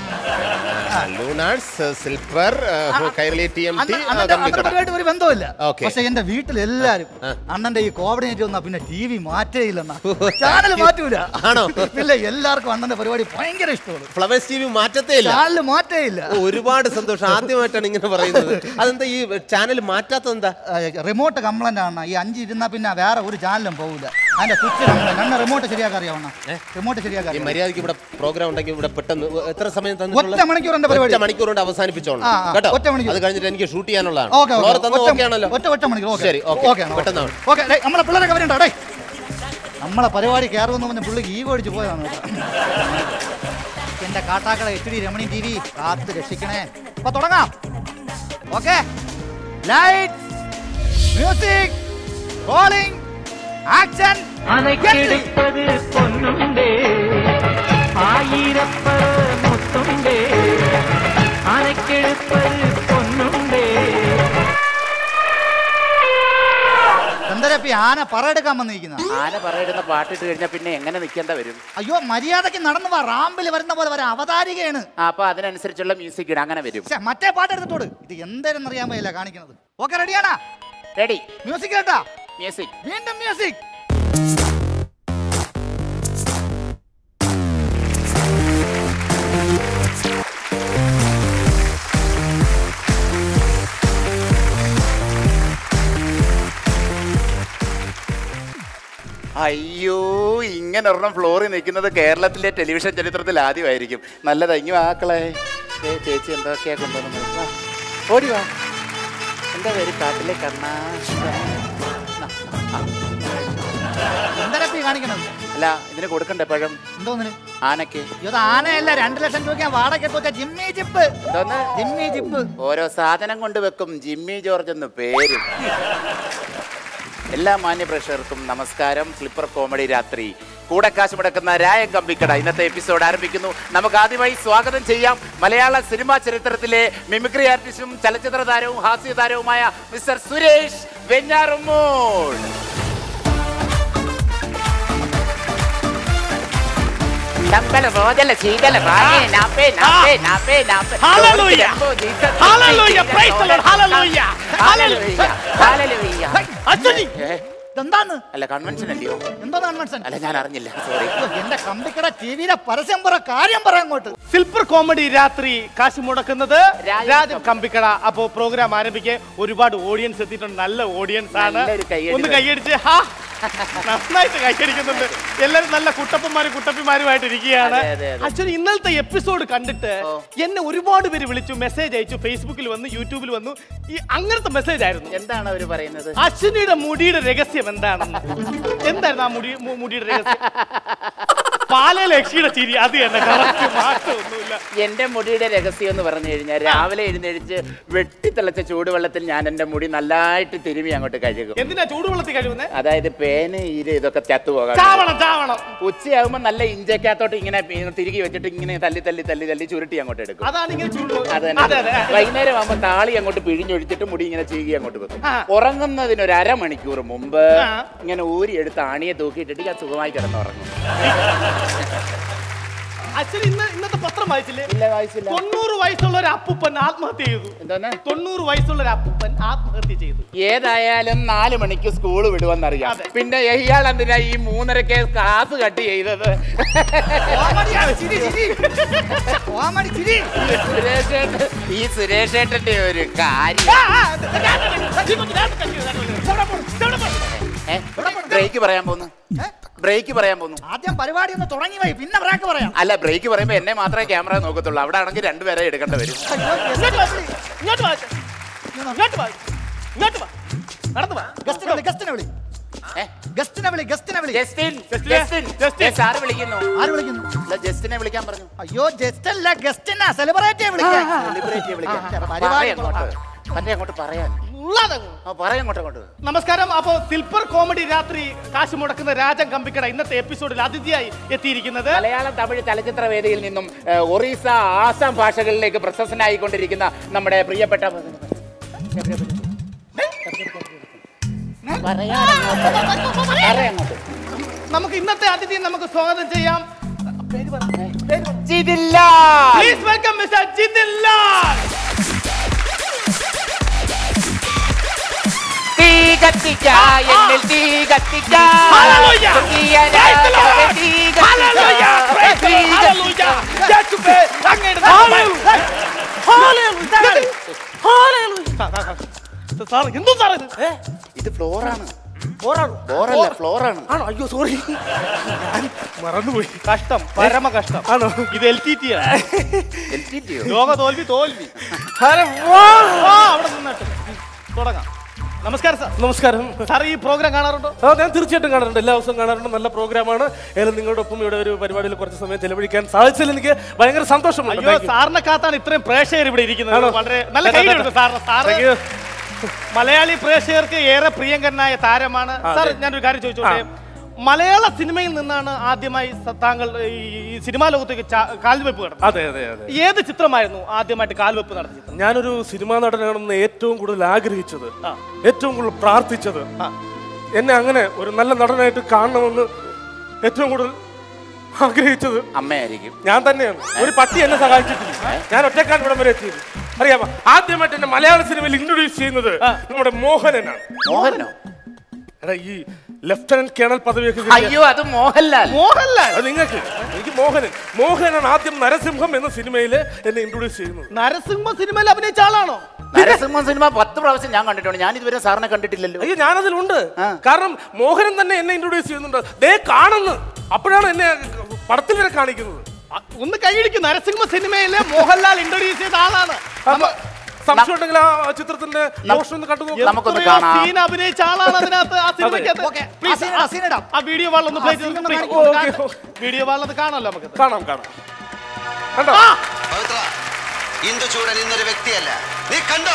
B: Lunars silver Kairali T M T
H: അണ്ണ- അണ്ണന്റെ അണ്ണന്റെ പരിപാടി ഒരു ബന്ധമില്ല
B: Okay.
H: പക്ഷെ എന്റെ വീട്ടിൽ എല്ലാരും അണ്ണന്റെ ഈ കോവിഡിനേറ്റ് വന്നാ പിന്നെ ടി വി മാറ്റേ ഇല്ലെന്നാ ചാനൽ മാറ്റൂല
B: ആണോ?
H: ഇല്ല എല്ലാവർക്കും അണ്ണന്റെ പരിപാടി ഭയങ്കര ഇഷ്ടമാണ്
B: ഫ്ലവേഴ്സ് ടി വി മാറ്റത്തേ ഇല്ല
H: ചാനൽ മാറ്റേ ഇല്ല
B: ഓ, ഒരുപാട് സന്തോഷം ആദ്യമായിട്ടാണ് ഇങ്ങനെ പറയുന്നത് അതെന്താ ഈ ചാനൽ മാറ്റാത്തത് എന്താ
H: റിമോട്ട് കംപ്ലൈന്റ് ആണ് ഈ അഞ്ച് ഇരുന്നാ പിന്നെ വേറെ ഒരു ചാനലും പോകില്ല അതിന്റെ സ്വിച്ച് കംപ്ലൈന്റ് അണ്ണ റിമോട്ട് ശരിയാക്കാൻ അറിയാവണം റിമോട്ട് ശരിയാക്കാൻ
B: ഈ
H: അറിയാം.
B: മര്യാദയ്ക്ക് ഇവിടെ പ്രോഗ്രാം ഉണ്ടെങ്കിൽ ഇവിടെ പെട്ടെന്ന് എത്ര സമയം
H: ഒറ്റ
B: തന്നിട്ടുള്ളത്
H: മണിക്കൂർ എന്റെ പരിപാടി
B: ഒറ്റ മണിക്കൂർ കൊണ്ട് അവസാനിപ്പിച്ചോളാം
H: ആ, ആ,
B: കേട്ടോ
H: ഒറ്റ മണിക്കൂർ.
B: അത് കഴിഞ്ഞിട്ട് എനിക്ക് ഷൂട്ട് ചെയ്യാനുള്ളതാണ്
H: ഓക്കെ
B: ഫ്ലോർ തന്നത്
H: ഒറ്റ
B: ഓക്കെ ആണല്ലോ
H: ഒറ്റ ഒറ്റ മണിക്കൂർ ഓക്കെ
B: ശരി ഓക്കെ
H: ഓക്കെ
B: പെട്ടെന്ന് ആവണം.
H: ഓക്കെ ഡേയ്, നമ്മളെ പിള്ളേരൊക്കെ വരണ്ടോ ഡേ നമ്മളെ പരിപാടി കയറുമെന്ന് പറഞ്ഞ പുള്ളിക്ക് ഈഗോ അടിച്ച് പോയതാണ് കേട്ടോ. എന്റെ Kattakada H D Ramani T V കാത്ത് രക്ഷിക്കണേ അപ്പൊ തുടങ്ങാം okay light music rolling action
I: അനക്കെടുപ്പത് പൊന്നുണ്ടേ ആയിരപ്പറ മുത്തുണ്ടേ അനക്കെടുപ്പത് പൊന്നുണ്ടേ
H: എന്തരപ്പി ആന പറയെടുക്കാൻ വന്നിരിക്കുന്ന
A: ആന പറയിടുന്ന പാട്ടിട്ട് കഴിഞ്ഞാൽ പിന്നെ എങ്ങനെ നിൽക്കേണ്ട വരും
H: അയ്യോ മര്യാദക്ക് നടന്നു വാ റാമ്പിൽ വരുന്ന പോലെ വരെ അവതാരികയാണ്
A: ആ അപ്പൊ അതിനനുസരിച്ചുള്ള മ്യൂസിക് ഇടാം അങ്ങനെ വരും
H: ഛെ, മറ്റേ പാട്ട് എടുത്തിട്ടോട് ഇത് എന്തായാലും അറിയാൻ വയ്യല്ല കാണിക്കുന്നത് ഓക്കെ റെഡിയാണാ
A: റെഡി
H: മ്യൂസിക് കേട്ടാ
A: മ്യൂസിക്
H: വീണ്ടും മ്യൂസിക്
A: അയ്യോ ഇങ്ങനെ ഒരെണ്ണം ഫ്ലോറിൽ നിൽക്കുന്നത് കേരളത്തിലെ ടെലിവിഷൻ ചരിത്രത്തിൽ ആദ്യമായിരിക്കും നല്ലതാ ഇങ്ങ് ആക്കളെ ഏ ചേച്ചി എന്തൊക്കെയാ കൊണ്ടുവന്നത് വാ, ഓടി വാ എന്താ പേര് കാട്ടിലെ കണ്ണാ
H: എന്തരപ്പി കാണിക്കണത്
A: അല്ല ഇതിന് കൊടുക്കണ്ടേ പഴം
H: എന്തോന്നിന്
A: ആനക്ക്
H: ഇത് ആനയല്ല രണ്ട് ലക്ഷം രൂപയ്ക്ക് വാടക വെച്ച ജിമ്മി ജിപ്പ്
A: എന്തോന്ന്
H: ജിമ്മി ജിപ്പ്
A: ഓരോ സാധനം കൊണ്ട് വെക്കും ജിമ്മി ജോർജ് എന്ന് പേര് എല്ലാ മാന്യ പ്രേക്ഷകർക്കും നമസ്കാരം സ്ലിപ്പർ കോമഡി രാത്രി കൂടെ കാശ് മുടക്കുന്ന രായം കമ്പിക്കട ഇന്നത്തെ എപ്പിസോഡ് ആരംഭിക്കുന്നു നമുക്ക് ആദ്യമായി സ്വാഗതം ചെയ്യാം മലയാള സിനിമാ ചരിത്രത്തിലെ മിമിക്രി ആർട്ടിസ്റ്റും ചലച്ചിത്ര താരവും ഹാസ്യ താരവുമായ മിസ്റ്റർ സുരേഷ് വെഞ്ഞാറുമൂൾ ശമ്പല മോചല ശീതല ഭാഗ്യ നാപ്പേ നാപ്പേ നാപ്പേ നാപ്പേ
C: Hallelujah.
A: Jesus
C: Hallelujah. Praise the Lord. Hallelujah.
A: Hallelujah. Hallelujah.
H: അച്ഛനി
A: ഏ?
H: ഇതെന്താന്ന്
A: അല്ല കൺവെൻഷൻ അല്ലയോ
H: എന്തോ കൺവെൻഷൻ
A: അല്ല ഞാൻ അറിഞ്ഞില്ല സോറി
H: എന്റെ കമ്പിക്കട ടിവിയിലെ പരസ്യം പറ കാര്യം പറ അങ്ങോട്ട്
C: സിൽപ്പർ കോമഡി രാത്രി കാശ് മുടക്കുന്നത്
A: രാജൻ
C: രാജൻ കമ്പിക്കട അപ്പോ പ്രോഗ്രാം ആരംഭിക്കാൻ ഒരുപാട് ഓഡിയൻസ് എത്തിയിട്ടുണ്ട് നല്ല ഓഡിയൻസ് ആണ്
A: നല്ലൊരു കയ്യടി
C: ഒന്ന്
A: വേണം.
C: കൈയടിച്ച് ഹാ നന്നായിട്ട് കൈയടിക്കുന്നുണ്ട് എല്ലാരും നല്ല കുട്ടപ്പന്മാരും കുട്ടപ്പിമാരുമായിട്ട് ഇരിക്കുകയാണ്
A: അതെ, അതെ, അതെ.
C: ആക്ച്വലി ഇന്നലത്തെ എപ്പിസോഡ് കണ്ടിട്ട് എന്നെ ഒരുപാട് പേര് വിളിച്ചു മെസ്സേജ് അയച്ചു ഫേസ്ബുക്കിൽ വന്നു യൂട്യൂബിൽ വന്നു ഈ അങ്ങനത്തെ മെസ്സേജ് ആയിരുന്നു
A: എന്താണ് അവര് പറയുന്നത്
C: അശ്വിനിയുടെ മുടിയുടെ രഹസ്യം എന്താണെന്ന് എന്തായിരുന്നു ആ മുടി മു- മുടിയുടെ രഹസ്യം പാലലക്ഷിയുടെ ചിരി അത് തന്നെ കറക്റ്റ് മാറ്റമൊന്നുമില്ല
A: എന്റെ മുടിയുടെ രഹസ്യം എന്ന് പറഞ്ഞു കഴിഞ്ഞാൽ രാവിലെ എഴുന്നേഴിച്ച് വെട്ടിത്തിളച്ച ചൂടുവെള്ളത്തിൽ ഞാൻ എന്റെ മുടി നല്ലതായിട്ട് തിരുമി അങ്ങോട്ട് കഴുകും
C: എന്തിനാ ചൂടുവെള്ളത്തിൽ കഴിവുന്നേ
A: അതായത് പേന് ഈര് ഇതൊക്കെ ചത്തുപോകാം
C: ചാവണം ചാവണം
A: ഉച്ചയാകുമ്പോ നല്ല ഇഞ്ചക്കകത്തോട്ട് ഇങ്ങനെ പി- തിരികെ വെച്ചിട്ട് ഇങ്ങനെ തല്ലി തല്ലി തല്ലി തല്ലി ചുരുട്ടി അങ്ങോട്ട് എടുക്കും
C: അതാണ് ഇങ്ങനെ ചൂട്
A: അത്
C: അതെ
A: തന്നെ
C: അതെ
A: വൈകുന്നേരം ആകുമ്പോ താളി അങ്ങോട്ട് പിഴിഞ്ഞൊഴിച്ചിട്ട് മുടി ഇങ്ങനെ ചീകി അങ്ങോട്ട് വെക്കും
C: ആ.
A: ഉറങ്ങുന്നതിന് ഒരു അരമണിക്കൂർ മുമ്പ്
C: ആ.
A: ഇങ്ങനെ ഊരി എടുത്ത് ആണിയെ തൂക്കിയിട്ടിട്ട് ഞാൻ സുഖമായി കിടന്നുറങ്ങും
C: അച്ഛൻ ഇന്ന് ഇന്നത്തെ പത്രം വായിച്ചില്ലേ
A: ഇല്ല വായിച്ചില്ല
C: തൊണ്ണൂറ് വയസ്സുള്ള ഒരു അപ്പൂപ്പൻ ആത്മഹത്യ ചെയ്തു
A: എന്തോന്ന്
C: തൊണ്ണൂറ് വയസ്സുള്ള ഒരു അപ്പൂപ്പൻ ആത്മഹത്യ ചെയ്തു
A: ഏതായാലും നാല് മണിക്ക് സ്കൂൾ വിടുവെന്നറിയാം
C: അതെ.
A: പിന്നെ ഇയാൾ എന്തിനാ ഈ മൂന്നരക്ക് ക്ലാസ് കട്ട് ചെയ്തത് സുരേഷ് ഏട്ടൻ ഈ സുരേഷ് ഏട്ടന്റെ ഒരു കാര്യം ബ്രേക്ക് പറയാൻ പോന്നു ബ്രേക്ക് പറയാൻ പോന്നു
H: ആദ്യം പരിപാടി ഒന്ന് തുടങ്ങി പോയി പിന്നെ ബ്രാക്ക് പറയാം
A: അല്ല ബ്രേക്ക് പറയുമ്പോ എന്നെ മാത്രമേ ക്യാമറ നോക്കത്തുള്ളൂ അവിടെ ആണെങ്കിൽ രണ്ടുപേരെ എടുക്കേണ്ടി വരും
C: ഇങ്ങോട്ട് വാ, ഇങ്ങോട്ട് വാ അച്ഛാ. ഇങ്ങോട്ട് വാ ഇങ്ങോട്ട് വാ നടന്നു വാ
H: ഗസ്റ്റിനെ വിളി ഗസ്റ്റിനെ വിളി
A: ഏ?
H: ഗസ്റ്റിനെ വിളി ഗസ്റ്റിനെ വിളി
A: ജസ്റ്റിൻ
C: ജസ്റ്റിനെ,
A: ജസ്റ്റിൻ
C: ജസ്റ്റിൻ.
A: ഏ, സാറ് വിളിക്കുന്നു
H: ആര് വിളിക്കുന്നു
A: അല്ല, ജസ്റ്റിനെ വിളിക്കാൻ പറഞ്ഞു
H: അയ്യോ ജസ്റ്റ് അല്ല ഗസ്റ്റിനാ സെലിബ്രേറ്റ് വിളിക്കാൻ
A: സെലിബ്രേറ്റ് വിളിക്കാൻ
H: പരിപാടി
A: പറയാം അങ്ങോട്ട് തന്നെ അങ്ങോട്ട് പറയാൻ
C: ഉള്ളതങ്ങ്.
A: ആ പറയാം അങ്ങോട്ട് അങ്ങോട്ട്
C: നമസ്കാരം അപ്പോ സിൽപ്പർ കോമഡി രാത്രി കാശ് മുടക്കുന്ന രാജൻ കമ്പിക്കട ഇന്നത്തെ എപ്പിസോഡിൽ അതിഥിയായി എത്തിയിരിക്കുന്നത്
A: മലയാളം തമിഴ് ചലച്ചിത്ര വേദിയിൽ നിന്നും ഏ, ഒറീസ ആസാം ഭാഷകളിലേക്ക് പ്രശസ്തനായിക്കൊണ്ടിരിക്കുന്ന നമ്മുടെ പ്രിയപ്പെട്ട പറയാം അങ്ങോട്ട്. പറയാം അങ്ങോട്ട്.
C: നമുക്ക് ഇന്നത്തെ അതിഥിയെ നമുക്ക് സ്വാഗതം ചെയ്യാം
A: ജിതില്ല.
C: പ്ലീസ് വെൽക്കം മിസ്റ്റർ ജിതിൻലാൽ
A: തീ കത്തിക്ക, എന്നിൽ തീ കത്തിക്ക.
C: Hallelujah.
A: സ്വർഗീയ
C: Praise the Lord.
A: രാജാവേ, തീ കത്തിക്ക.
C: Hallelujah. Praise the
A: തീ
C: Lord.
A: കത്തിക്ക.
C: Hallelujah. യേശുവേ, അങ്ങയുടെ നാമം. സാർ എന്തോ സാർ ഇത് ഏ?
A: ഇത് ഫ്ലോറാണ്
C: പോരാടോ.
A: ഫ്ലോറല്ല ഫ്ലോറാണ്
C: ആണോ അയ്യോ സോറി മറന്നുപോയി കഷ്ടം പരമ കഷ്ടം ആണോ ഇത് എൽ ടി ടി ആണ്
A: എൽ ടി ടിയോ
C: ലോക തോൽവി തോൽവി അരെ വാ, വാ, അവിടെ നിന്നിട്ട് തുടങ്ങാം നമസ്കാരം സാർ
J: നമസ്കാരം
C: സാർ ഈ പ്രോഗ്രാം കാണാറുണ്ടോ
J: ആ ഞാൻ തീർച്ചയായിട്ടും കാണാറുണ്ട് എല്ലാ ദിവസവും കാണാറുണ്ട് നല്ല പ്രോഗ്രാമാണ് ഏതായാലും നിങ്ങളുടെ ഒപ്പം ഇവിടെ ഒരു പരിപാടിയിൽ കുറച്ച് സമയം ചെലവഴിക്കാൻ സാധിച്ചതിൽ എനിക്ക് ഭയങ്കര സന്തോഷമുണ്ട്
C: അയ്യോ
J: Thank you.
C: സാറിനെ കാത്താണ് ഇത്രയും പ്രേക്ഷകർ ഇവിടെ ഇരിക്കുന്നത്
J: ആണോ?
C: വളരെ നല്ല
J: അതെ, അതെ,
C: കൈയ്യടി സാറിന് സാറ്
J: Thank you.
C: മലയാളി പ്രേക്ഷകർക്ക് ഏറെ പ്രിയങ്കരനായ താരമാണ്
J: ആ,
C: സാർ
J: അതെ.
C: ഞാനൊരു കാര്യം ചോദിച്ചോട്ടെ മലയാള സിനിമയിൽ നിന്നാണ് ആദ്യമായി സ- താങ്കൾ ഈ ഈ സിനിമാ ലോകത്തേക്ക് ചാ- കാൽവെപ്പ് നടന്നത്
J: അതെ അതെ അതെ
C: ഏത് ചിത്രമായിരുന്നു ആദ്യമായിട്ട് കാൽവെപ്പ് നടത്തിയത്
J: ഞാനൊരു സിനിമാ നടനാണെന്ന് ഏറ്റവും കൂടുതൽ ആഗ്രഹിച്ചത് ഏറ്റവും കൂടുതൽ പ്രാർത്ഥിച്ചത് എന്നെ അങ്ങനെ ഒരു നല്ല നടനായിട്ട് കാണണമെന്ന് ഏറ്റവും കൂടുതൽ ആഗ്രഹിച്ചത്
A: അമ്മയായിരിക്കും
J: ഞാൻ തന്നെയാണ് ഒരു പട്ടി എന്നെ സഹായിച്ചിട്ടില്ല ഞാൻ ഒറ്റക്കാൽ ഇവിടം വരെ എത്തിയത് അറിയാമോ ആദ്യമായിട്ട് എന്നെ മലയാള സിനിമയിൽ ഇൻട്രൊഡ്യൂസ് ചെയ്യുന്നത് നമ്മുടെ മോഹനനാണ്
A: മോഹനോ
J: എടാ ഈ ലെഫ്റ്റനന്റ് കേണൽ പദവിയൊക്കെ കിട്ടിയ-
A: അയ്യോ അത് മോഹൻലാൽ
C: മോഹൻലാൽ
J: അത് നിങ്ങൾക്ക് എനിക്ക് മോഹനൻ മോഹനാണ് ആദ്യം നരസിംഹം എന്ന സിനിമയിൽ എന്നെ ഇൻട്രൊഡ്യൂസ് ചെയ്യുന്നത്
C: നരസിംഹ സിനിമയിൽ അഭിനയിച്ച ആളാണോ
A: നരസിംഹ സിനിമ പത്ത് പ്രാവശ്യം ഞാൻ കണ്ടിട്ടുണ്ട് ഞാൻ ഇതുവരെ സാറിനെ കണ്ടിട്ടില്ലല്ലോ
J: അയ്യോ ഞാനതിലുണ്ട് കാരണം മോഹനൻ തന്നെ എന്നെ ഇൻട്രൊഡ്യൂസ് ചെയ്യുന്നുണ്ട് ദേ കാണുന്നു അപ്പോഴാണ് എന്നെ പടത്തിൽ വരെ കാണിക്കുന്നത്
C: അ- ഒന്ന് കൈയടിക്കും നരസിംഹ സിനിമയിലെ മോഹൻലാൽ ഇൻട്രൊഡ്യൂസ് ചെയ്ത ആളാണ്
J: അപ്പൊ സംശയം ഉണ്ടെങ്കിൽ ആ ചിത്രത്തിന്റെ പോസ്റ്റർ ഒന്ന് കണ്ടു നോക്ക്.
A: നമുക്കൊന്ന്
C: എത്രയോ
A: കാണാം.
C: സീൻ അഭിനയിച്ച ആളാണ് അതിനകത്ത് ആ സിനിമയ്ക്കകത്ത്
H: ഓക്കേ. ആ
C: Please,
H: scene ഇടാം,
C: ആ-
H: scene ഇടാം.
C: ആ വീഡിയോ വാളൊന്ന് പ്ലേ
H: ആ scene ഒന്ന്
C: ചെയ്ത്
H: കാണിക്ക്.
J: Okay, okay.
C: വീഡിയോ വാളത് കാണാമല്ലോ നമുക്ക്
J: കാണാം കാണാം കണ്ടോ
K: പവിത്ര ഇന്ദുചൂടൻ ഇന്നൊരു വ്യക്തിയല്ല നീ കണ്ടോ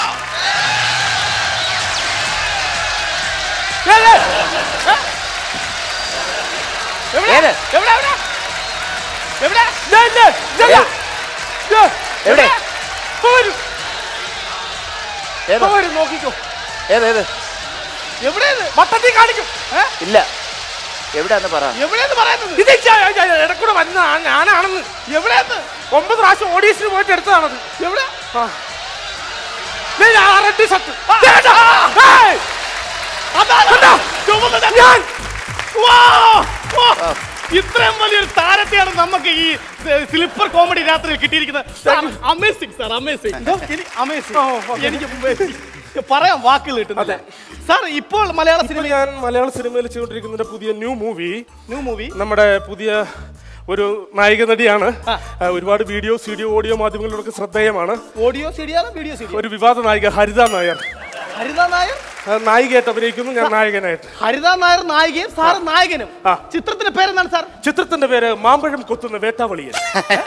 A: ഏത്
C: എവിടെ എവിടെ എവിടെ
J: ദേ, ദേ, ദേ, ദേ. ദേ,
A: എവിടെ
J: ഇപ്പൊ വരും,
A: ഏത്
J: ഇപ്പൊ വരും, നോക്കിക്കോ
A: ഏത് ഏത്
C: എവിടെയത്
J: വട്ടത്തിൽ കാണിക്കും
A: ഇല്ല എവിടെയാന്ന് പറ
C: എവിടെയെന്ന് പറയുന്നത്
J: ഇത് ഇച്ച- ഇച്ച- ഇടക്കൂടെ വരുന്ന ആ- ഞാനാണെന്ന്
C: എവിടെയെന്ന്
J: ഒമ്പത് പ്രാവശ്യം ഓഡീഷന് പോയിട്ട് എടുത്തതാണത്
C: എവിടെ
J: ദേ, ആ റെഡ് ഷർട്ട് ദേ, ദേ. ഏയ്,
C: അതാണ് ചുവന്ന
J: ഞാൻ
C: വാ! വാ! ഇത്രയും വലിയൊരു താരത്തെയാണ് നമുക്ക് ഈ സ്ലിപ്പർ കോമഡി രാത്രിയിൽ കിട്ടിയിരിക്കുന്നത് അമേസിംഗ് സാർ അമേസിംഗ് അമേസിംഗ് എനിക്ക് പറയാൻ വാക്കുകൾ കിട്ടുന്നില്ല സാർ ഇപ്പോൾ മലയാള
J: ഇപ്പോൾ
C: സിനിമ
J: ഞാൻ മലയാള സിനിമയിൽ ചെയ്തുകൊണ്ടിരിക്കുന്ന പുതിയ ന്യൂ മൂവി
C: ന്യൂ മൂവി
J: നമ്മുടെ പുതിയ ഒരു നായിക നടിയാണ് ആ, ഒരുപാട് വീഡിയോ വീഡിയോ ഓഡിയോ മാധ്യമങ്ങളിലൊക്കെ ശ്രദ്ധേയമാണ്
C: ഓഡിയോ സീഡിയാണോ വീഡിയോ സീഡിയോ
J: ഒരു വിവാദ നായിക ഹരിത നായർ
C: ഹരിത നായർ
J: ആ, നായികയായിട്ട് അഭിനയിക്കുന്നു ഞാൻ നായകനായിട്ട്
C: ഹരിത നായർ നായികയും സാർ നായകനും
J: ആ.
C: ചിത്രത്തിന്റെ പേരെന്താണ് സാർ
J: ചിത്രത്തിന്റെ പേര് മാമ്പഴം കൊത്തുന്ന വേട്ടാവളിയൻ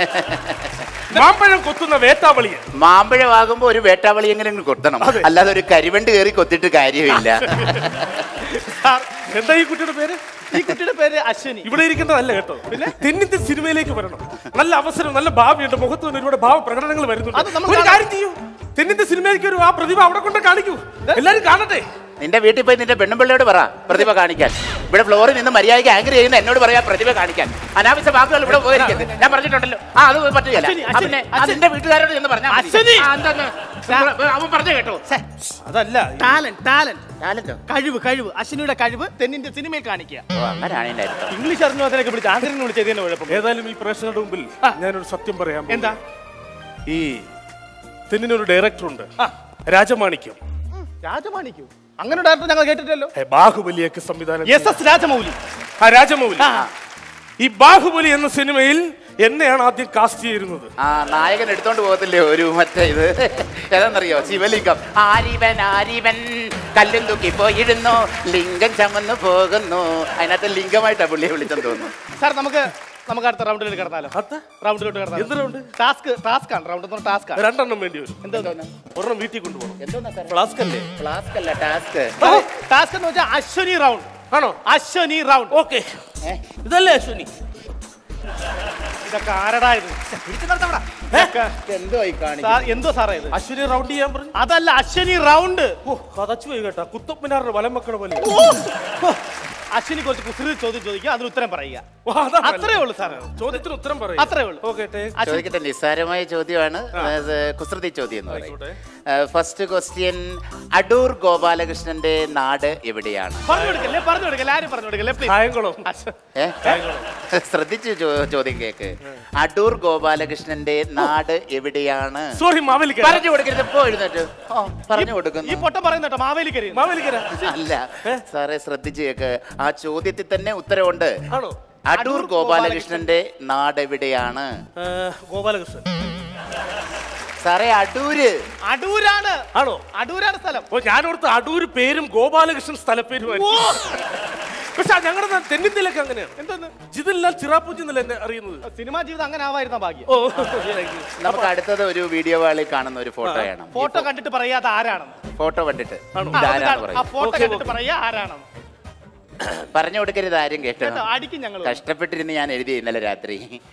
J: മാമ്പഴം കൊത്തുന്ന വേട്ടാവളിയൻ
A: മാമ്പഴമാകുമ്പോ ഒരു വേട്ടാവളി എങ്ങനെ കൊത്തണം അല്ലാതെ ഒരു കരിവണ്ട് കയറി കൊത്തിട്ട് കാര്യമില്ല
J: സാർ, എന്താ ഈ കുട്ടിയുടെ പേര്
C: ഈ കുട്ടിയുടെ പേര് അശ്വനി
J: ഇവിടെ ഇരിക്കേണ്ടതല്ല കേട്ടോ പിന്നെ തെന്നിന്റെ സിനിമയിലേക്ക് വരണം നല്ല അവസരം നല്ല ഭാവിയുണ്ട് മുഖത്ത് നിന്ന് ഒരുപാട് ഭാവ പ്രകടനങ്ങൾ
C: അത്
J: വരുന്നുണ്ട്
C: നമുക്ക്
J: ഒരു
C: കാണാം.
J: കാര്യം ചെയ്യൂ തെന്നിന്റെ സിനിമയിലേക്ക് ഒരു ആ പ്രതിഭ അവിടെ കൊണ്ട് കാണിക്കൂ എല്ലാരും കാണട്ടെ
A: നിന്റെ വീട്ടിൽ പോയി നിന്റെ പെണ്ണുമ്പിള്ളയോട് പറ പ്രതിഭ കാണിക്കാൻ ഇവിടെ ഫ്ലോറിൽ നിന്ന് മര്യാദയ്ക്ക് ആങ്കർ ചെയ്യുന്ന എന്നോട് പറയാ പ്രതിഭ കാണിക്കാൻ അനാവശ്യ വാക്കുകൾ ഇവിടെ പോയിരിക്കുന്നത് ഞാൻ പറഞ്ഞിട്ടുണ്ടല്ലോ ആ അത് പറ്റുകയല്ല
C: അശ്വിനി,
A: ആ, പിന്നെ ആ,
C: അശ്വിനി.
A: നിന്റെ വീട്ടുകാരോട് എന്ന് പറഞ്ഞാൽ
C: അശ്വിനി.
A: അവൻ പറഞ്ഞു കേട്ടോ
C: അതല്ല ടാലന്റ് ടാലന്റ്
A: ടാലന്റോ
C: കഴിവ് കഴിവ് അശ്വിനിയുടെ കഴിവ് തെന്നിന്റെ സിനിമയിൽ കാണിക്കുക
A: ഓ അങ്ങനെയാണ് എന്റെ അർത്ഥം
C: ഇംഗ്ലീഷ് അറിഞ്ഞു അതിനൊക്കെ വിളിച്ച് ആന്തരിനെ വിളിച്ചത് തന്നെ കുഴപ്പം
J: ഏതായാലും ഈ പ്രേക്ഷകരുടെ മുമ്പിൽ ഞാനൊരു സത്യം പറയാം
C: എന്താ
J: ഈ തെന്നിനൊരു ഡയറക്ടർ ഉണ്ട് രാജമാണിക്യം
C: രാജമാണിക്കൂ അങ്ങനെ ഡയറക്ടർ ഞങ്ങൾ കേട്ടിട്ടല്ലോ
J: ഏ, ബാഹുബലിയൊക്കെ സംവിധാനം
C: എസ് എസ് രാജമൗലി
J: ആ രാജമൗലി ഈ ബാഹുബലി എന്ന സിനിമയിൽ എന്നെയാണ് ആദ്യം കാസ്റ്റ് ചെയ്യുന്നത്
A: ആ നായകൻ എടുത്തോണ്ട് പോകത്തില്ലേ ഒരു മറ്റേ ഇത് ഏതാണെന്നറിയോ ശിവലിംഗം ആരിവൻ ആരിവൻ കല്ലും തൂക്കി പോയിരുന്നു ലിംഗം ചമന്നു പോകുന്നു അതിനകത്ത് ലിംഗമായിട്ടാ പുള്ളിയെ വിളിച്ചെന്ന് തോന്നുന്നു
C: സാർ നമുക്ക് നമുക്ക് അടുത്ത റൗണ്ടിലേക്ക് കടന്നാലോ റൗണ്ടിലോട്ട് കടന്നാലോ
J: എന്ത് റൗണ്ട്
C: ടാസ്ക് ടാസ്ക് ആണ് റൗണ്ട് ടാസ്ക് ആണ്
J: രണ്ടെണ്ണം വേണ്ടി വരും
C: എന്താ
J: ഒരെണ്ണം വീട്ടിൽ കൊണ്ടുപോകണം
A: എന്തോന്നാ സാർ
J: ഫ്ലാസ്ക് അല്ലേ
A: ഫ്ലാസ്ക് അല്ല ടാസ്ക്
C: ടാസ്ക് എന്ന് വെച്ചാൽ അശ്വനി റൗണ്ട്
J: ആണോ
C: അശ്വനി റൗണ്ട്
J: ഓക്കെ ഇതല്ലേ അശ്വിനി
C: ഇതൊക്കെ ആരടാ ഇത്
H: പിടിച്ചു നിർത്തവിടെ
C: ഇതൊക്കെ
A: എന്തോ ഈ കാണിക്കും
C: സാർ എന്തോ സാറേ ഇത്
J: അശ്വിനി റൗണ്ട് ചെയ്യാൻ പറഞ്ഞു
C: അതല്ല അശ്വനി റൗണ്ട്
J: ഓ കതച്ചു പോയി കേട്ടാ കുത്തപ്പിനാറിന്റെ വലം മക്കള പോലെ
C: അശ്വിനി കുറച്ച് കുസൃതി ചോദ്യം ചോദിക്കുക അതിന് ഉത്തരം പറയുക
J: ഓ, അതാണ്
C: അത്രേ ഉള്ളൂ സാർ
J: ചോദ്യത്തിന് ഉത്തരം പറയും
C: അത്രേ ഉള്ളൂ
J: ഓക്കെ
A: ചോദിക്കട്ടെ നിസ്സാരമായ ചോദ്യമാണ് അത് കുസൃതി ചോദ്യം എന്ന് പറയും ഫസ്റ്റ് ക്വസ്റ്റ്യൻ അടൂർ ഗോപാലകൃഷ്ണന്റെ നാട് എവിടെയാണ്
C: പറഞ്ഞു കൊടുക്കല്ലേ പറഞ്ഞു കൊടുക്കല്ലേ ആരും പറഞ്ഞു കൊടുക്കല്ലേ പ്ലീസ്
J: കായംകുളം
A: ഏ? ശ്രദ്ധിച്ചു ചോ- ചോദ്യം കേക്ക് അടൂർ ഗോപാലകൃഷ്ണന്റെ നാട് എവിടെയാണ്
J: സോറി മാവേലിക്കര
A: പറഞ്ഞു കൊടുക്കരുത് ഇപ്പോ എഴുന്നേറ്റ് ഓ പറഞ്ഞു
C: ഈ
A: കൊടുക്കുന്നു
C: പൊട്ടം പറയുന്ന കേട്ടോ മാവേലിക്കരി
J: മാവേലിക്കര
A: അല്ല സാറേ ശ്രദ്ധിച്ചു കേക്ക് ആ ചോദ്യത്തിൽ തന്നെ ഉത്തരവുണ്ട്
J: ആണോ
A: അടൂർ ഗോപാലകൃഷ്ണന്റെ നാട് എവിടെയാണ്
J: ഏ, ഗോപാലകൃഷ്ണൻ
A: സാറേ അടൂര്
C: അടൂരാണ്
J: ആണോ
C: അടൂരാണ് സ്ഥലം
J: ഓ ഞാനോർത്ത് അടൂര് പേരും ഗോപാലകൃഷ്ണൻ സ്ഥലപ്പേരും പക്ഷെ ഞങ്ങളുടെ തെന്നിന്ത്യയിലൊക്കെ അങ്ങനെയാണ്
C: എന്തോന്ന്
J: ജിതെല്ലാം ചിറാപ്പൂജി എന്നല്ല എന്നെ അറിയുന്നത്
C: സിനിമാ ജീവിതം അങ്ങനെ ആവായിരുന്ന ഭാഗ്യം
J: ഓ
A: നമുക്ക് അടുത്തത് ഒരു വീഡിയോ വാളിൽ കാണുന്ന ഒരു ഫോട്ടോയാണ്
C: ഫോട്ടോ കണ്ടിട്ട് പറയാത്ത ആരാണെന്ന്
A: ഫോട്ടോ കണ്ടിട്ട്
C: ആ,
A: ഇതാരാന്ന്
C: ആ
A: പറയും
C: ഫോട്ടോ
J: ഓക്കേ,
C: കണ്ടിട്ട് പറയാ ആരാണെന്ന്
A: പറഞ്ഞു കൊടുക്കരുത് ആരും കേട്ടോ
C: കേട്ടോ അടിക്കും ഞങ്ങൾ
A: കഷ്ടപ്പെട്ടിരുന്ന് ഞാൻ എഴുതി ഇന്നലെ രാത്രി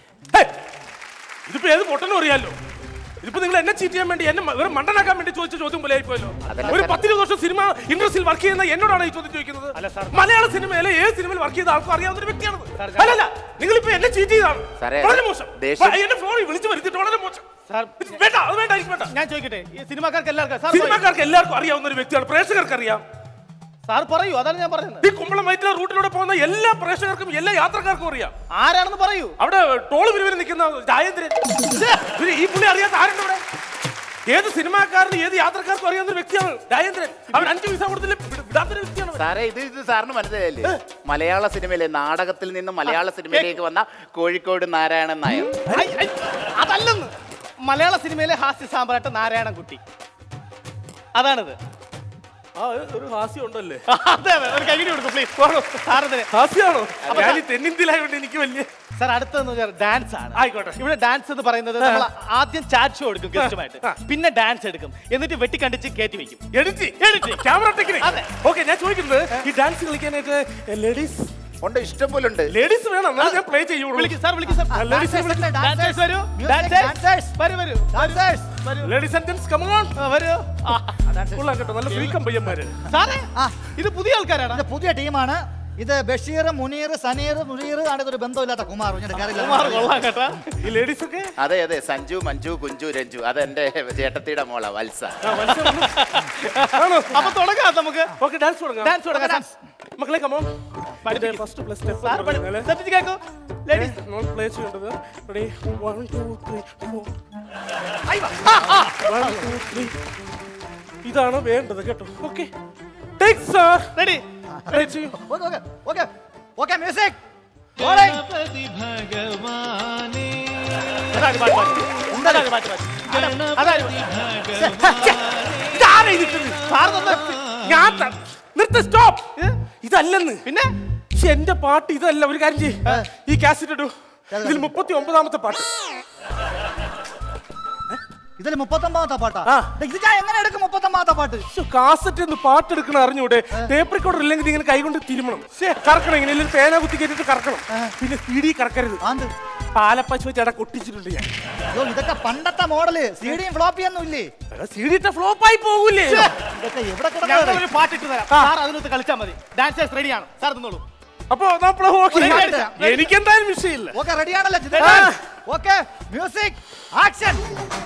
J: ഇതിപ്പോ ഏത് പൊട്ടനും അറിയാലോ ഇതിപ്പോ നിങ്ങൾ എന്നെ ചീറ്റ് ചെയ്യാൻ വേണ്ടി എന്നെ മ- വെറും മണ്ടനാക്കാൻ വേണ്ടി ചോദിച്ച ചോദ്യം പോലെ ആയിപ്പോയല്ലോ
A: അതല്ല
J: ഒരു
A: സാർ.
J: പത്തിരുപത് വർഷം സിനിമ ഇൻഡസ്ട്രിയിൽ വർക്ക് ചെയ്യുന്ന എന്നോടാണ് ഈ ചോദ്യം ചോദിക്കുന്നത്
C: അല്ല സാർ.
J: മലയാള സിനിമയിലെ ഏത് സിനിമയിൽ വർക്ക് ചെയ്ത ആൾക്കും അറിയാവുന്ന ഒരു വ്യക്തിയാണ് അല്ലല്ല നിങ്ങൾ ഇപ്പൊ എന്നെ ചീറ്റ് ചെയ്താണ്
A: സാറേ,
J: വളരെ മോശം
A: ദേഷ്യം-
J: വ- എന്നെ ഫോണിൽ വിളിച്ചു വരുത്തിട്ട് വളരെ മോശം
C: സാർ
J: വേണ്ട അത് വേണ്ട എനിക്ക് വേണ്ട
C: ഞാൻ ചോദിക്കട്ടെ ഈ സിനിമാക്കാർക്ക് എല്ലാവർക്കും സാർ പറയൂ.
J: സിനിമാക്കാർക്ക് എല്ലാവർക്കും അറിയാവുന്ന ഒരു വ്യക്തിയാണ് പ്രേക്ഷകർക്ക് അറിയാം
C: സാർ പറയൂ അതാണ് ഞാൻ പറയുന്നത്
J: ഈ കുമ്പളം വയറ്റിലെ റൂട്ടിലൂടെ പോകുന്ന എല്ലാ പ്രേക്ഷകർക്കും എല്ലാ യാത്രക്കാർക്കും അറിയാം
C: ആരാണെന്ന് പറയൂ
J: അവിടെ ടോൾ പിരിവിന് നിൽക്കുന്ന ജായേന്ദ്രൻ ഇത് ഈ പുള്ളി അറിയാത്ത ആരുണ്ട് ഇവിടെ ഏത് സിനിമാക്കാരനും ഏത് യാത്രക്കാർക്കും അറിയാവുന്ന ഒരു വ്യക്തിയാണ് രാജേന്ദ്രൻ അവൻ അഞ്ചു പൈസ കൊടുത്തില്ല വിടാത്തൊരു വ്യക്തിയാണ് അവൻ.
A: സാറേ ഇത് ഇത് സാറിന് മനസ്സിലായില്ലേ മലയാള സിനിമയിലെ നാടകത്തിൽ നിന്ന് മലയാള സിനിമയിലേക്ക് വന്ന കോഴിക്കോട് നാരായണൻ നായർ
C: ഐ, ഐ, അതല്ലെന്ന് മലയാള സിനിമയിലെ ഹാസ്യ സാമ്രാട്ട് നാരായണൻകുട്ടി അതാണിത്
J: ആ ഒരു ഹാസ്യം ഉണ്ടല്ലേ
C: അതെ അതെ ഒരു കൈകടി കൊടുക്കും പ്ലീസ് സാറിന്
J: ഹാസ്യമാണോ
C: അപ്പൊ
J: ഞാൻ ഈ തെന്നിന്ത്യയിലായതുകൊണ്ട് എനിക്ക് വലിയ
C: സാർ അടുത്തതെന്ന് ഡാൻസ് ആണ്
J: ആയിക്കോട്ടെ.
C: ഇവിടെ ഡാൻസ് എന്ന് പറയുന്നത് നമ്മൾ ആദ്യം ചാറ്റ് ഷോ എടുക്കും ഗസ്റ്റുമായിട്ട് പിന്നെ ഡാൻസ് എടുക്കും എന്നിട്ട് വെട്ടിക്കണ്ടിച്ച് കയറ്റി വെക്കും
J: എഡിറ്റ്
C: Edit.
J: ക്യാമറ ടെക്നിക്
C: അതെ.
J: ഓക്കെ ഞാൻ ചോദിക്കുന്നത് ഈ ഡാൻസ് കളിക്കാനായിട്ട് ലേഡീസ്
A: ഉണ്ട് ഇഷ്ടം പോലെ ഉണ്ട്
J: ലേഡീസ് വേണം എന്നാലും ഞാൻ പ്ലേ ചെയ്യുള്ളൂ
C: വിളിക്കും സാർ വിളിക്കും സാർ
J: ലേഡീസ്
C: ഡാൻസേഴ്സ് വരൂ
H: Music
C: ഡാൻസേഴ്സ്
H: dancers.
C: വരൂ വരൂ
H: Dancers.
C: വരൂ
J: ലേഡീസ് ആൻഡ് ജെന്റ്സ് കമോൺ
C: ആ, വരൂ ആ,
J: കൊള്ളാം കേട്ടോ നല്ല ഫ്രീക്കം പയ്യന്മാര്
C: സാറേ
H: ആ.
C: ഇത് പുതിയ ആൾക്കാരാണ്
H: ഇത് പുതിയ ടീമാണ് ഇത് ബഷീർ മുനീർ സനീർ മുനീർ ആണ് ഇതൊരു ബന്ധമില്ലാത്ത കുമാർ കുഞ്ഞിന്റെ
C: കുമാർ കൊള്ളാം കേട്ടാ
J: ഈ ലേഡീസ് ഒക്കെ
A: അതെ അതെ സഞ്ജു മഞ്ജു കുഞ്ചു രഞ്ജു അത് എന്റെ ചേട്ടത്തിയുടെ മോളാ വത്സ
C: അപ്പൊ തുടങ്ങാം നമുക്ക്
J: ഓക്കെ ഡാൻസ് തുടങ്ങാം
C: ഡാൻസ് തുടങ്ങാം സാർ
J: മക്കളെ കമോൺ
C: പഠിപ്പിക്ക്.
J: ഫസ്റ്റ് പ്ലസ് സ്റ്റെപ്പ്
C: സാർ പഠി- ശ്രദ്ധിച്ച് കേൾക്കൂ ലേഡീസ്
J: നമ്മൾ പ്ലേ ചെയ്യേണ്ടത് ready one two three four
C: one two three
J: ഇതാണ് വേണ്ടത് കേട്ടോ okay take sir
C: ready
H: okay okay okay okay music
J: ഞാൻ ത- നിർത്ത് സ്റ്റോപ്പ് ഇതല്ലെന്ന് പിന്നെ എന്റെ പാട്ട് ഇതല്ല ഒരു കാര്യം ചെയ്യ് ഈ കാസറ്റ് ഇടൂ ഇതിൽ മുപ്പത്തി ഒമ്പതാമത്തെ പാട്ട്
H: ഇതിൽ മുപ്പത്തൊമ്പതാമത്തെ പാട്ടാ ദേ, ഇത് ഞാൻ എങ്ങനെ എടുക്കും മുപ്പത്തൊമ്പതാമത്തെ പാട്ട്
J: കാസറ്റ് എന്ന് പാട്ടെടുക്കണ അറിഞ്ഞൂടെ ടേപ്പ് റെക്കോർഡർ ഇല്ലെങ്കിൽ ഇങ്ങനെ കൈകൊണ്ട് തിരുമണം കറക്കണം ഇങ്ങനെ ഇല്ലെങ്കിൽ പേന കുത്തി കയറ്റിട്ട് കറക്കണം പിന്നെ സി ഡി കറക്കരുത് പാലപ്പശു ചേട്ടാ കൊട്ടിച്ചിട്ടുണ്ട് ഞാൻ
H: അയ്യോ ഇതൊക്കെ പണ്ടത്തെ മോഡല് സി ഡിയും ഫ്ലോപ്പി ഒന്നും ഇല്ലേ
J: സി ഡി ഫ്ലോപ്പായി പോകൂലേ
H: ഇതൊക്കെ എവിടെ
C: ഞങ്ങൾ
H: കിടക്കുന്നത്
C: ഒരു പാട്ടിട്ട് തരാം സാർ അതിനകത്ത് കളിച്ചാൽ മതി ഡാൻസേഴ്സ് റെഡിയാണ് സാർ തിന്നോളൂ
J: അപ്പോ നമ്മൾ ഓക്കെ
C: ഒരു കാര്യം ചെയ്യാം.
J: എനിക്കെന്തായാലും വിഷയമില്ല
H: ഓക്കെ റെഡിയാണല്ലോ ഓക്കെ മ്യൂസിക് ആക്ഷൻ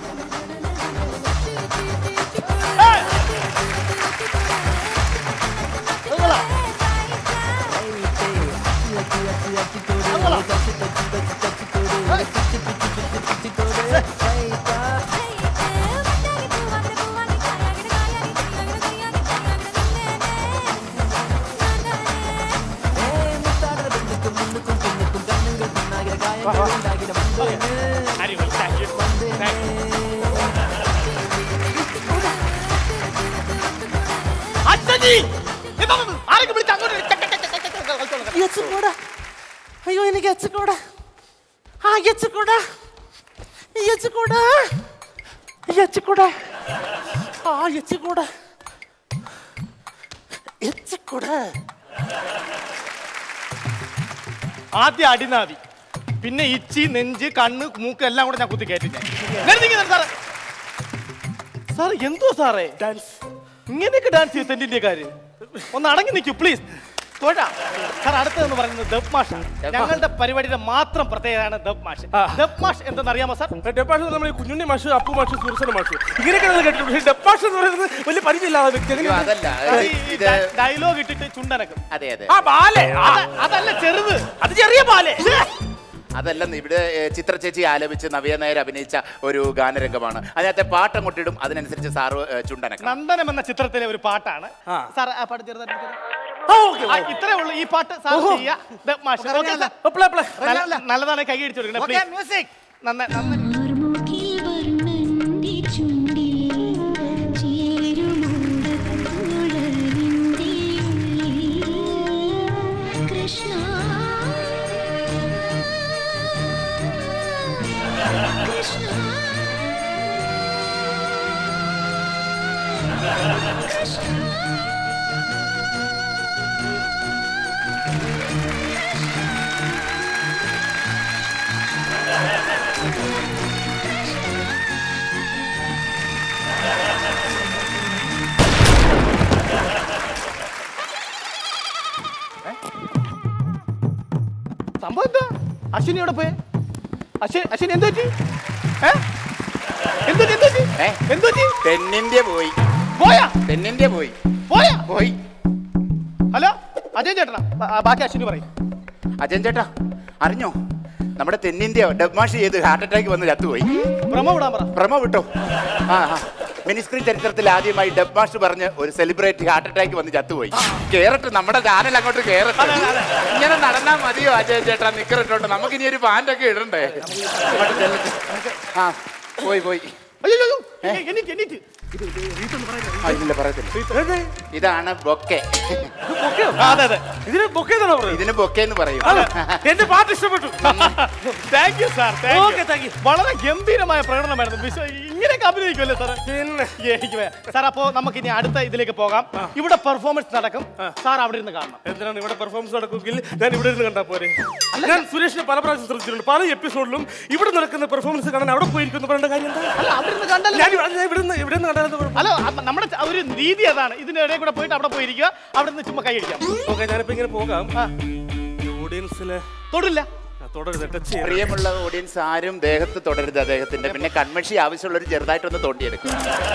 C: അച്ഛജി ഇതൊന്ന് ആരെങ്കിലും വിളിച്ച് അങ്ങോട്ട് ചക്ക, ചക്ക, ചക്ക, ചക്ക, ചക്ക, കളിച്ചോളാം.
J: എച്ചക്കൂടാ അയ്യോ എനിക്ക് എച്ചക്കൂടാ ആ എച്ചക്കൂടാ എച്ചക്കൂടാ എച്ചക്കൂടാ ആ എച്ചക്കൂടാ എച്ചക്കൂടാ
C: ആദ്യം അടിനാവി പിന്നെ ഇച്ചി നെഞ്ച് കണ്ണ് മൂക്ക് എല്ലാം കൂടെ ഞാൻ കുത്തി കയറ്റി ഞാൻ. നേരെ നീങ്ങി നില്ല് സാറേ സാർ എന്തോ സാറേ ഡാൻസ് ഇങ്ങനെയൊക്കെ ഡാൻസ് ചെയ്യും തെന്നിന്റെ കാര്യം ഒന്ന് അടങ്ങി നിൽക്കൂ പ്ലീസ് തോട്ടാ സാർ അടുത്തതെന്ന് പറയുന്നത് ദബ് മാഷാണ് ഞങ്ങളുടെ പരിപാടിയുടെ മാത്രം പ്രത്യേകതയാണ് ദബ് മാഷ് ദബ് മാഷ് എന്തെന്ന് അറിയാമോ സാർ
J: ഡെപ്പാഷ് നമ്മൾ കുഞ്ഞുണ്ണി മാഷ് അപ്പു മാഷ് സുരസന മാഷ് ഇങ്ങനെയൊക്കെ നമ്മൾ കേട്ടിട്ടുണ്ട് പക്ഷേ ഡെപ്പാഷ് എന്ന് പറയുന്നത് വലിയ പരിചയമില്ലാത്ത വ്യക്തി
A: അയ്യോ, അതല്ല ഇത്
C: ഡയലോഗ് ഇട്ടിട്ട് ചുണ്ടനക്കും
A: അതെ അതെ
J: ആ ബാലെ
C: അത- അതല്ല ചെറുത്
J: അത് ചെറിയ ബാലെ
A: അതല്ലെന്ന് ഇവിടെ ഏ, ചിത്ര ചേച്ചി ആലപിച്ച് നവ്യ നായർ അഭിനയിച്ച ഒരു ഗാനരംഗമാണ് അതിനകത്തെ പാട്ട് അങ്ങോട്ടിടും അതിനനുസരിച്ച് സാറ് ഏ, ചുണ്ടനക്കണം
C: നന്ദനം എന്ന ചിത്രത്തിലെ ഒരു പാട്ടാണ് സാർ ആ പാട്ട് ചെറുതായിട്ട്
J: ആ, ഓക്കേ,
C: ആ, ഇത്രേ ഉള്ളൂ ഈ പാട്ട് സാർ
J: ഓഹോ.
C: ചെയ്യാ. Dubsmash.
H: ഓക്കേ,
C: ഓക്കേ,
H: റെഡിയല്ലേ?
C: സാർ. നല്ല- നല്ലതാണ് കൈ അടിച്ചു കൊടുക്കണേ
H: ഓക്കെ
C: പ്ലീസ്
H: മ്യൂസിക്
C: നന്നായി നന്നായി സംഭവം എന്താ അശ്വിനി എവിടെ പോയെ അശ്വിനി അശ്വിനി എന്ത് പറ്റി ഏ? എന്ത് പറ്റി, എന്ത് പറ്റി?
A: ഏ?
C: എന്ത് പറ്റി?
A: തെന്നിന്ത്യ പോയി
C: പോയാ
A: തെന്നിന്ത്യ പോയി
C: പോയാ
A: പോയി
C: ഹലോ അജയ് ചേട്ടനാ ബ- ആ, ബാക്കി അശ്വിനി പറയും
A: അജയൻ ചേട്ടാ അറിഞ്ഞോ നമ്മുടെ തെന്നിന്ത്യ ഡബ്മാഷ് ചെയ്ത് ഹാർട്ട് അറ്റാക്ക് വന്ന് ചത്തുപോയി
C: പ്രമോ വിടാൻ പറ
A: പ്രമോ വിട്ടോ ആ ആ മിനിസ്ക്രീൻ ചരിത്രത്തിൽ ആദ്യമായി ഡബ് മാഷ് പറഞ്ഞ് ഒരു സെലിബ്രിറ്റി ഹാർട്ട് അറ്റാക്ക് വന്ന് ചത്തുപോയി കേറട്ടെ നമ്മുടെ ചാനൽ അങ്ങോട്ട് കേറട്ടെ ഇങ്ങനെ നടന്നാ മതിയോ അജയൻ ചേട്ടാ നിക്കറിട്ടോണ്ട് നമുക്ക് ഇനി ഒരു പാൻറ്റൊക്കെ ഇടണ്ടേ അങ്ങോട്ട് ചെല്ലട്ടെ. ആ പോയി പോയി
C: അയ്യോ അയ്യോ, എണീ- എണീറ്റ് എണീറ്റ്
A: ആ, ഇല്ല പറയത്തില്ല ഇതാണ് ബൊക്കെ
C: അതെ അതെ
J: ഇതിന് ബൊക്കെ എന്നാണോ പറയുന്നത്
A: ഇതിന് ബൊക്കെ എന്ന് പറയും
J: എന്റെ പാട്ട് ഇഷ്ടപ്പെട്ടു
C: thank you sir
J: Okay, thank you.
C: വളരെ ഗംഭീരമായ പ്രകടനമായിരുന്നു വിശ്വ ഇങ്ങനെയൊക്കെ അഭിനയിക്കുമല്ലേ സാർ
J: പിന്നെ
C: എനിക്ക് വേ- സാർ അപ്പോ നമുക്ക് ഇനി അടുത്ത ഇതിലേക്ക് പോകാം ഇവിടെ പെർഫോമൻസ് നടക്കും സാർ അവിടെ ഇരുന്ന് കാണണം
J: എന്തിനാണ് ഇവിടെ പെർഫോമൻസ് നടക്കുമെങ്കിൽ ഞാൻ ഇവിടെ ഇരുന്ന് കണ്ടാ പോരെ ഞാൻ സുരേഷിനെ പല പ്രാവശ്യം ശ്രദ്ധിച്ചിട്ടുണ്ട് പല എപ്പിസോഡിലും ഇവിടെ നടക്കുന്ന പെർഫോമൻസ് കാണാൻ അവിടെ പോയിരിക്കുന്നു പറയേണ്ട കാര്യം എന്താ
C: അല്ല അവിടെ ഇരുന്ന് കണ്ടല്ലോ
J: ഞാൻ ഇവിടെ- ഞാൻ ഇവിടെ നിന്ന് ഇവിടെ നിന്ന് കണ്ടാൽ
C: അല്ല അപ്പ നമ്മുടെ ച- ഒരു രീതി അതാണ് ഇതിന്റെ ഇടയിൽ കൂടെ പോയിട്ട് അവിടെ പോയിരിക്കുക അവിടെ നിന്ന് ചുമ്മാ കൈ അടിക്കാം
J: ഓക്കെ ഞാനിപ്പോ ഇങ്ങനെ പോകാം ഓഡിയൻസിലെ
C: തൊടില്ല
J: തുടരുത് ടച്ച് ചെയ്യാം
A: പ്രിയമുള്ള ഓഡിയൻസ് ആരും ദേഹത്ത് തുടരുത് അദ്ദേഹത്തിന്റെ പിന്നെ കൺമഷി ആവശ്യമുള്ളവർ ചെറുതായിട്ടൊന്ന് തോണ്ടിയെടുക്കും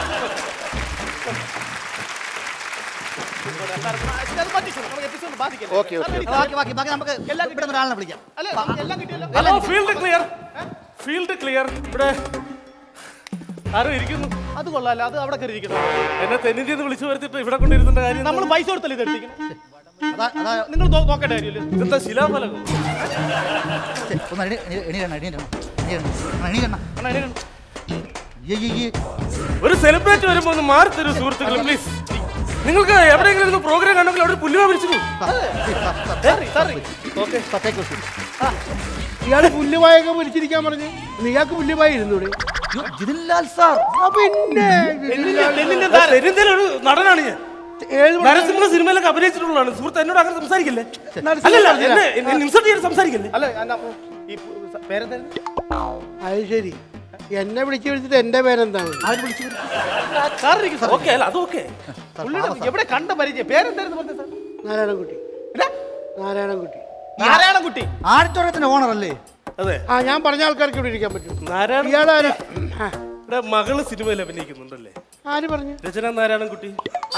A: ഓക്കെ ഓക്കെ
H: ബാക്കി ബാക്കി ബാക്കി നമുക്ക് ഇവിടെ നിന്ന് ഒരാളിനെ വിളിക്കാം
C: അല്ല നമുക്ക് എല്ലാം കിട്ടിയല്ലോ
J: hello field clear field clear ഇവിടെ ആരും ഇരിക്കുന്നു
C: അത് കൊള്ളാല്ല അത് അവിടെ കയറിയിരിക്കണം
J: എന്നെ തെന്നിന്ത്യന്ന് വിളിച്ചു വരുത്തിട്ട് ഇവിടെ കൊണ്ടിരുന്ന കാര്യം
C: നമ്മൾ പൈസ കൊടുത്തല്ലേ ഇത് എടുത്തിരിക്കണം
H: അതാ അതാ
C: നിങ്ങൾ നോ- നോക്കേണ്ട കാര്യമില്ല
J: ഇതെന്താ ശിലാഫലകം
H: ഛെ, ഒന്ന് എണി എണി- എണീരണം എണീരണം എണീരണം ആ, എണീക്കണം
C: അണ്ണാ, ഇതിനെ-
H: ഈ, ഈ, ഈ.
J: ഒരു സെലിബ്രേറ്റ് വരുമ്പോ ഒന്ന് മാറി തരൂ സുഹൃത്തുക്കളെ പ്ലീസ് നിങ്ങൾക്ക് എവിടെയെങ്കിലും ഇരുന്ന് പ്രോഗ്രാം കണ്ടെങ്കിൽ അവിടെ പുല്ലുവ വിളിച്ചു
C: sorry, sorry.
H: ഓക്കെ സത്തേക്ക് വെച്ചു
D: ഇയാള് പുല്ലുവായൊക്കെ വലിച്ചിരിക്കാൻ പറഞ്ഞു ഇയാൾക്ക് പുല്ലുവായി ഇരുന്നൂടെ
H: ജിതിൻലാൽ സാർ
D: ആ പിന്നെ
J: തെന്നിന്ത്യൻ താരം. തെന്നിന്ത്യയിലെ ഒരു നടനാണ് ഞാൻ
D: ഏത്
J: നരസിംഹ സിനിമയിലൊക്കെ അഭിനയിച്ചിട്ടുള്ളതാണ് സുഹൃത്ത് എന്നോട് അങ്ങനെ സംസാരിക്കില്ലേ
D: നരസിംഹ
J: അല്ലല്ല
D: പറഞ്ഞില്ല.
J: എന്നെ എന്നെ ഇൻസൾട്ട് ചെയ്യാൻ സംസാരിക്കില്ലേ
C: അല്ല അണ്ണാ, ഈ പേരെന്തായിരുന്നു
D: അത് ശരി എന്നെ വിളിച്ചു വിളിച്ചിട്ട് എന്റെ പേരെന്താണ്
C: സാർ ഇരിക്കും സാർ
J: ഓക്കെ അല്ല അത് ഓക്കെ
C: പുള്ളിയുടെ എവിടെ കണ്ട പരിചയം പേരെന്തായിരുന്നു പറഞ്ഞത് സാർ
D: നാരായണൻകുട്ടി
C: ഇല്ല?
D: നാരായണൻകുട്ടി
C: നാരായണൻകുട്ടി
H: ആഡിറ്റോറിയത്തിന്റെ ഓണർ അല്ലേ
J: അതെ
D: ആ ഞാൻ പറഞ്ഞ ആൾക്കാർക്ക് ഇവിടെ ഇരിക്കാൻ പറ്റും
J: നാരായണ
D: ഇയാളാരാ ആ,
J: ഇവിടെ മകള് സിനിമയിൽ അഭിനയിക്കുന്നുണ്ടല്ലേ
D: ആര് പറഞ്ഞു
J: രചന നാരായണൻകുട്ടി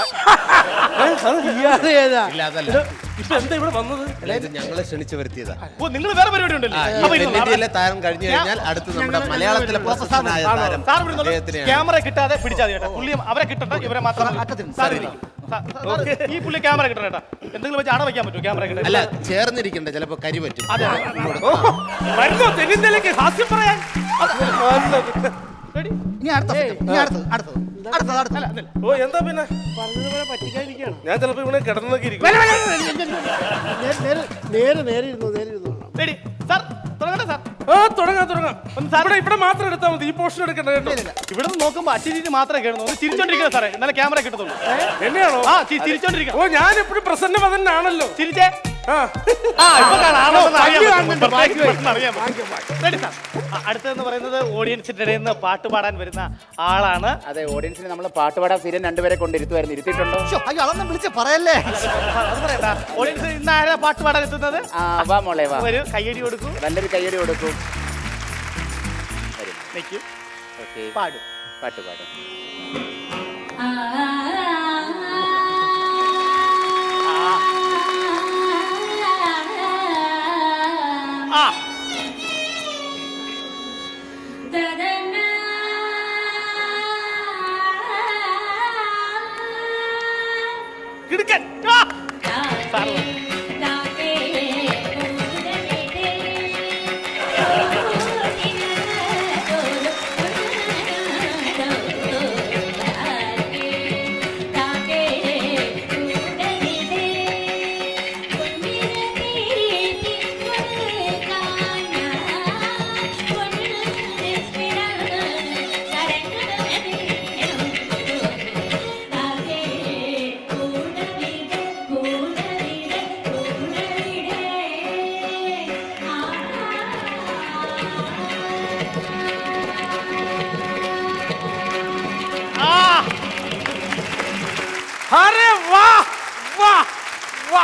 D: ഇയാള് ഏതാ
B: ഇല്ല അതല്ല
J: ഇപ്പൊ എന്താ ഇവിടെ വന്നത്
B: അല്ല, ഇത് ഞങ്ങളെ ക്ഷണിച്ചു വരുത്തിയതാ
C: ഓ നിങ്ങൾ വേറെ പരിപാടി ഉണ്ടല്ലോ
B: ആ, ഈ
C: അപ്പൊ ഇരുന്നോ,
B: തെന്നിന്ത്യയിലെ താരം കഴിഞ്ഞു കഴിഞ്ഞാൽ അടുത്ത് നമ്മുടെ മലയാളത്തിലെ പ്രശസ്തനായ താരം
C: സാർ ഇവിടെ നിന്നോളൂ.
B: അദ്ദേഹത്തിനെയാണ്
C: ക്യാമറ കിട്ടാതെ പിടിച്ചാൽ കേട്ടോ പുള്ളി അവരെ കിട്ടണ്ട ഇവരെ മാത്രം
H: അറ്റത്തിരുന്ന്.
C: സാർ ഇരിക്കും. സാർ, സാർ, സാർ, ഈ പുള്ളി ക്യാമറ കിട്ടണം കേട്ടോ എന്തെങ്കിലും വെച്ച് അട വയ്ക്കാൻ പറ്റുമോ ക്യാമറ കിട്ടാൻ
B: അല്ല ചേർന്നിരിക്കണ്ട ചിലപ്പോ കരി പറ്റും
C: അതെ
J: ഓ, വരുന്നോ തെന്നിന്ത്യയിലേക്ക് ഹാസ്യം പറയാൻ
C: റെഡി
H: ഇനി അടുത്ത സെറ്റ്. ഇനി അടുത്തത് അടുത്തത് അടുത്തത് അടുത്തത്
C: അല്ല അല്ല.
J: ഓ എന്താ പിന്നെ
D: പറഞ്ഞതുപോലെ പറ്റിക്കാതിരിക്കണം
J: ഞാൻ ചിലപ്പോ ഇവിടെ കിടന്നൊക്കെ ഇരിക്കും
D: നേരെ നേരെ നേരെ ഇരുന്നു നേരെ ഇരുന്നു
C: റെഡി സാർ തുടങ്ങട്ടെ സാർ
J: ആ തുടങ്ങാം തുടങ്ങാം ഇവിടെ ഇവിടെ മാത്രം എടുത്താൽ മതി ഈ പോർഷൻ എടുക്കണ്ട കേട്ടോ
C: ഇവിടെ നിന്ന് നോക്കുമ്പോ അച്ചിരി മാത്രമേ കേടുന്നു ഒന്ന് ചിരിച്ചോണ്ടിരിക്കണം സാറേ എന്നാലേ ക്യാമറ കിട്ടത്തുള്ളൂ
J: എന്നെയാണോ
C: ആ ചി- ചിരിച്ചോണ്ടിരിക്കണം
J: ഓ ഞാൻ എപ്പോഴും പ്രസന്ന പതനാണല്ലോ
C: ചിരിച്ചേ
J: ആ
C: ആ ഇപ്പൊ കാണാം ആളൊന്നും അറിയാൻ
D: ബാക്കി
C: പറ്റും.
D: കാണുന്നുണ്ട്, ബാക്കി
C: പെട്ടെന്ന് അറിയാൻ പറ്റും. റെഡി സാർ ആ, അടുത്തതെന്ന് പറയുന്നത് ഓഡിയൻസിന്റെ ഇടയിൽ നിന്ന് പാട്ട് പാടാൻ വരുന്ന ആളാണ്
A: അതെ ഓഡിയൻസിന് നമ്മൾ പാട്ടുപാടാൻ സ്ഥിരം രണ്ടുപേരെ കൊണ്ടിരുത്തുമായിരുന്നു ഇരുത്തിയിട്ടുണ്ടോ
H: ശ്ശോ, അയ്യോ അതൊന്നും വിളിച്ച് പറയല്ലേ
C: അത് പറയണ്ട ഓഡിയൻസ് ഇന്ന് ആരാ പാട്ട് പാടാൻ എത്തുന്നത്
A: ആ വാ മോളെ വാ
C: ഒരു കയ്യടി കൊടുക്കും
A: നല്ലൊരു കയ്യടി കൊടുക്കും വരും
C: നിൽക്കും
A: ഓക്കെ
C: പാടും
A: പാട്ട് പാടും
C: ആ കിടുക്കൻ ആ! സാറ് വാ. ആ!
J: അരെ വാ വാ വാ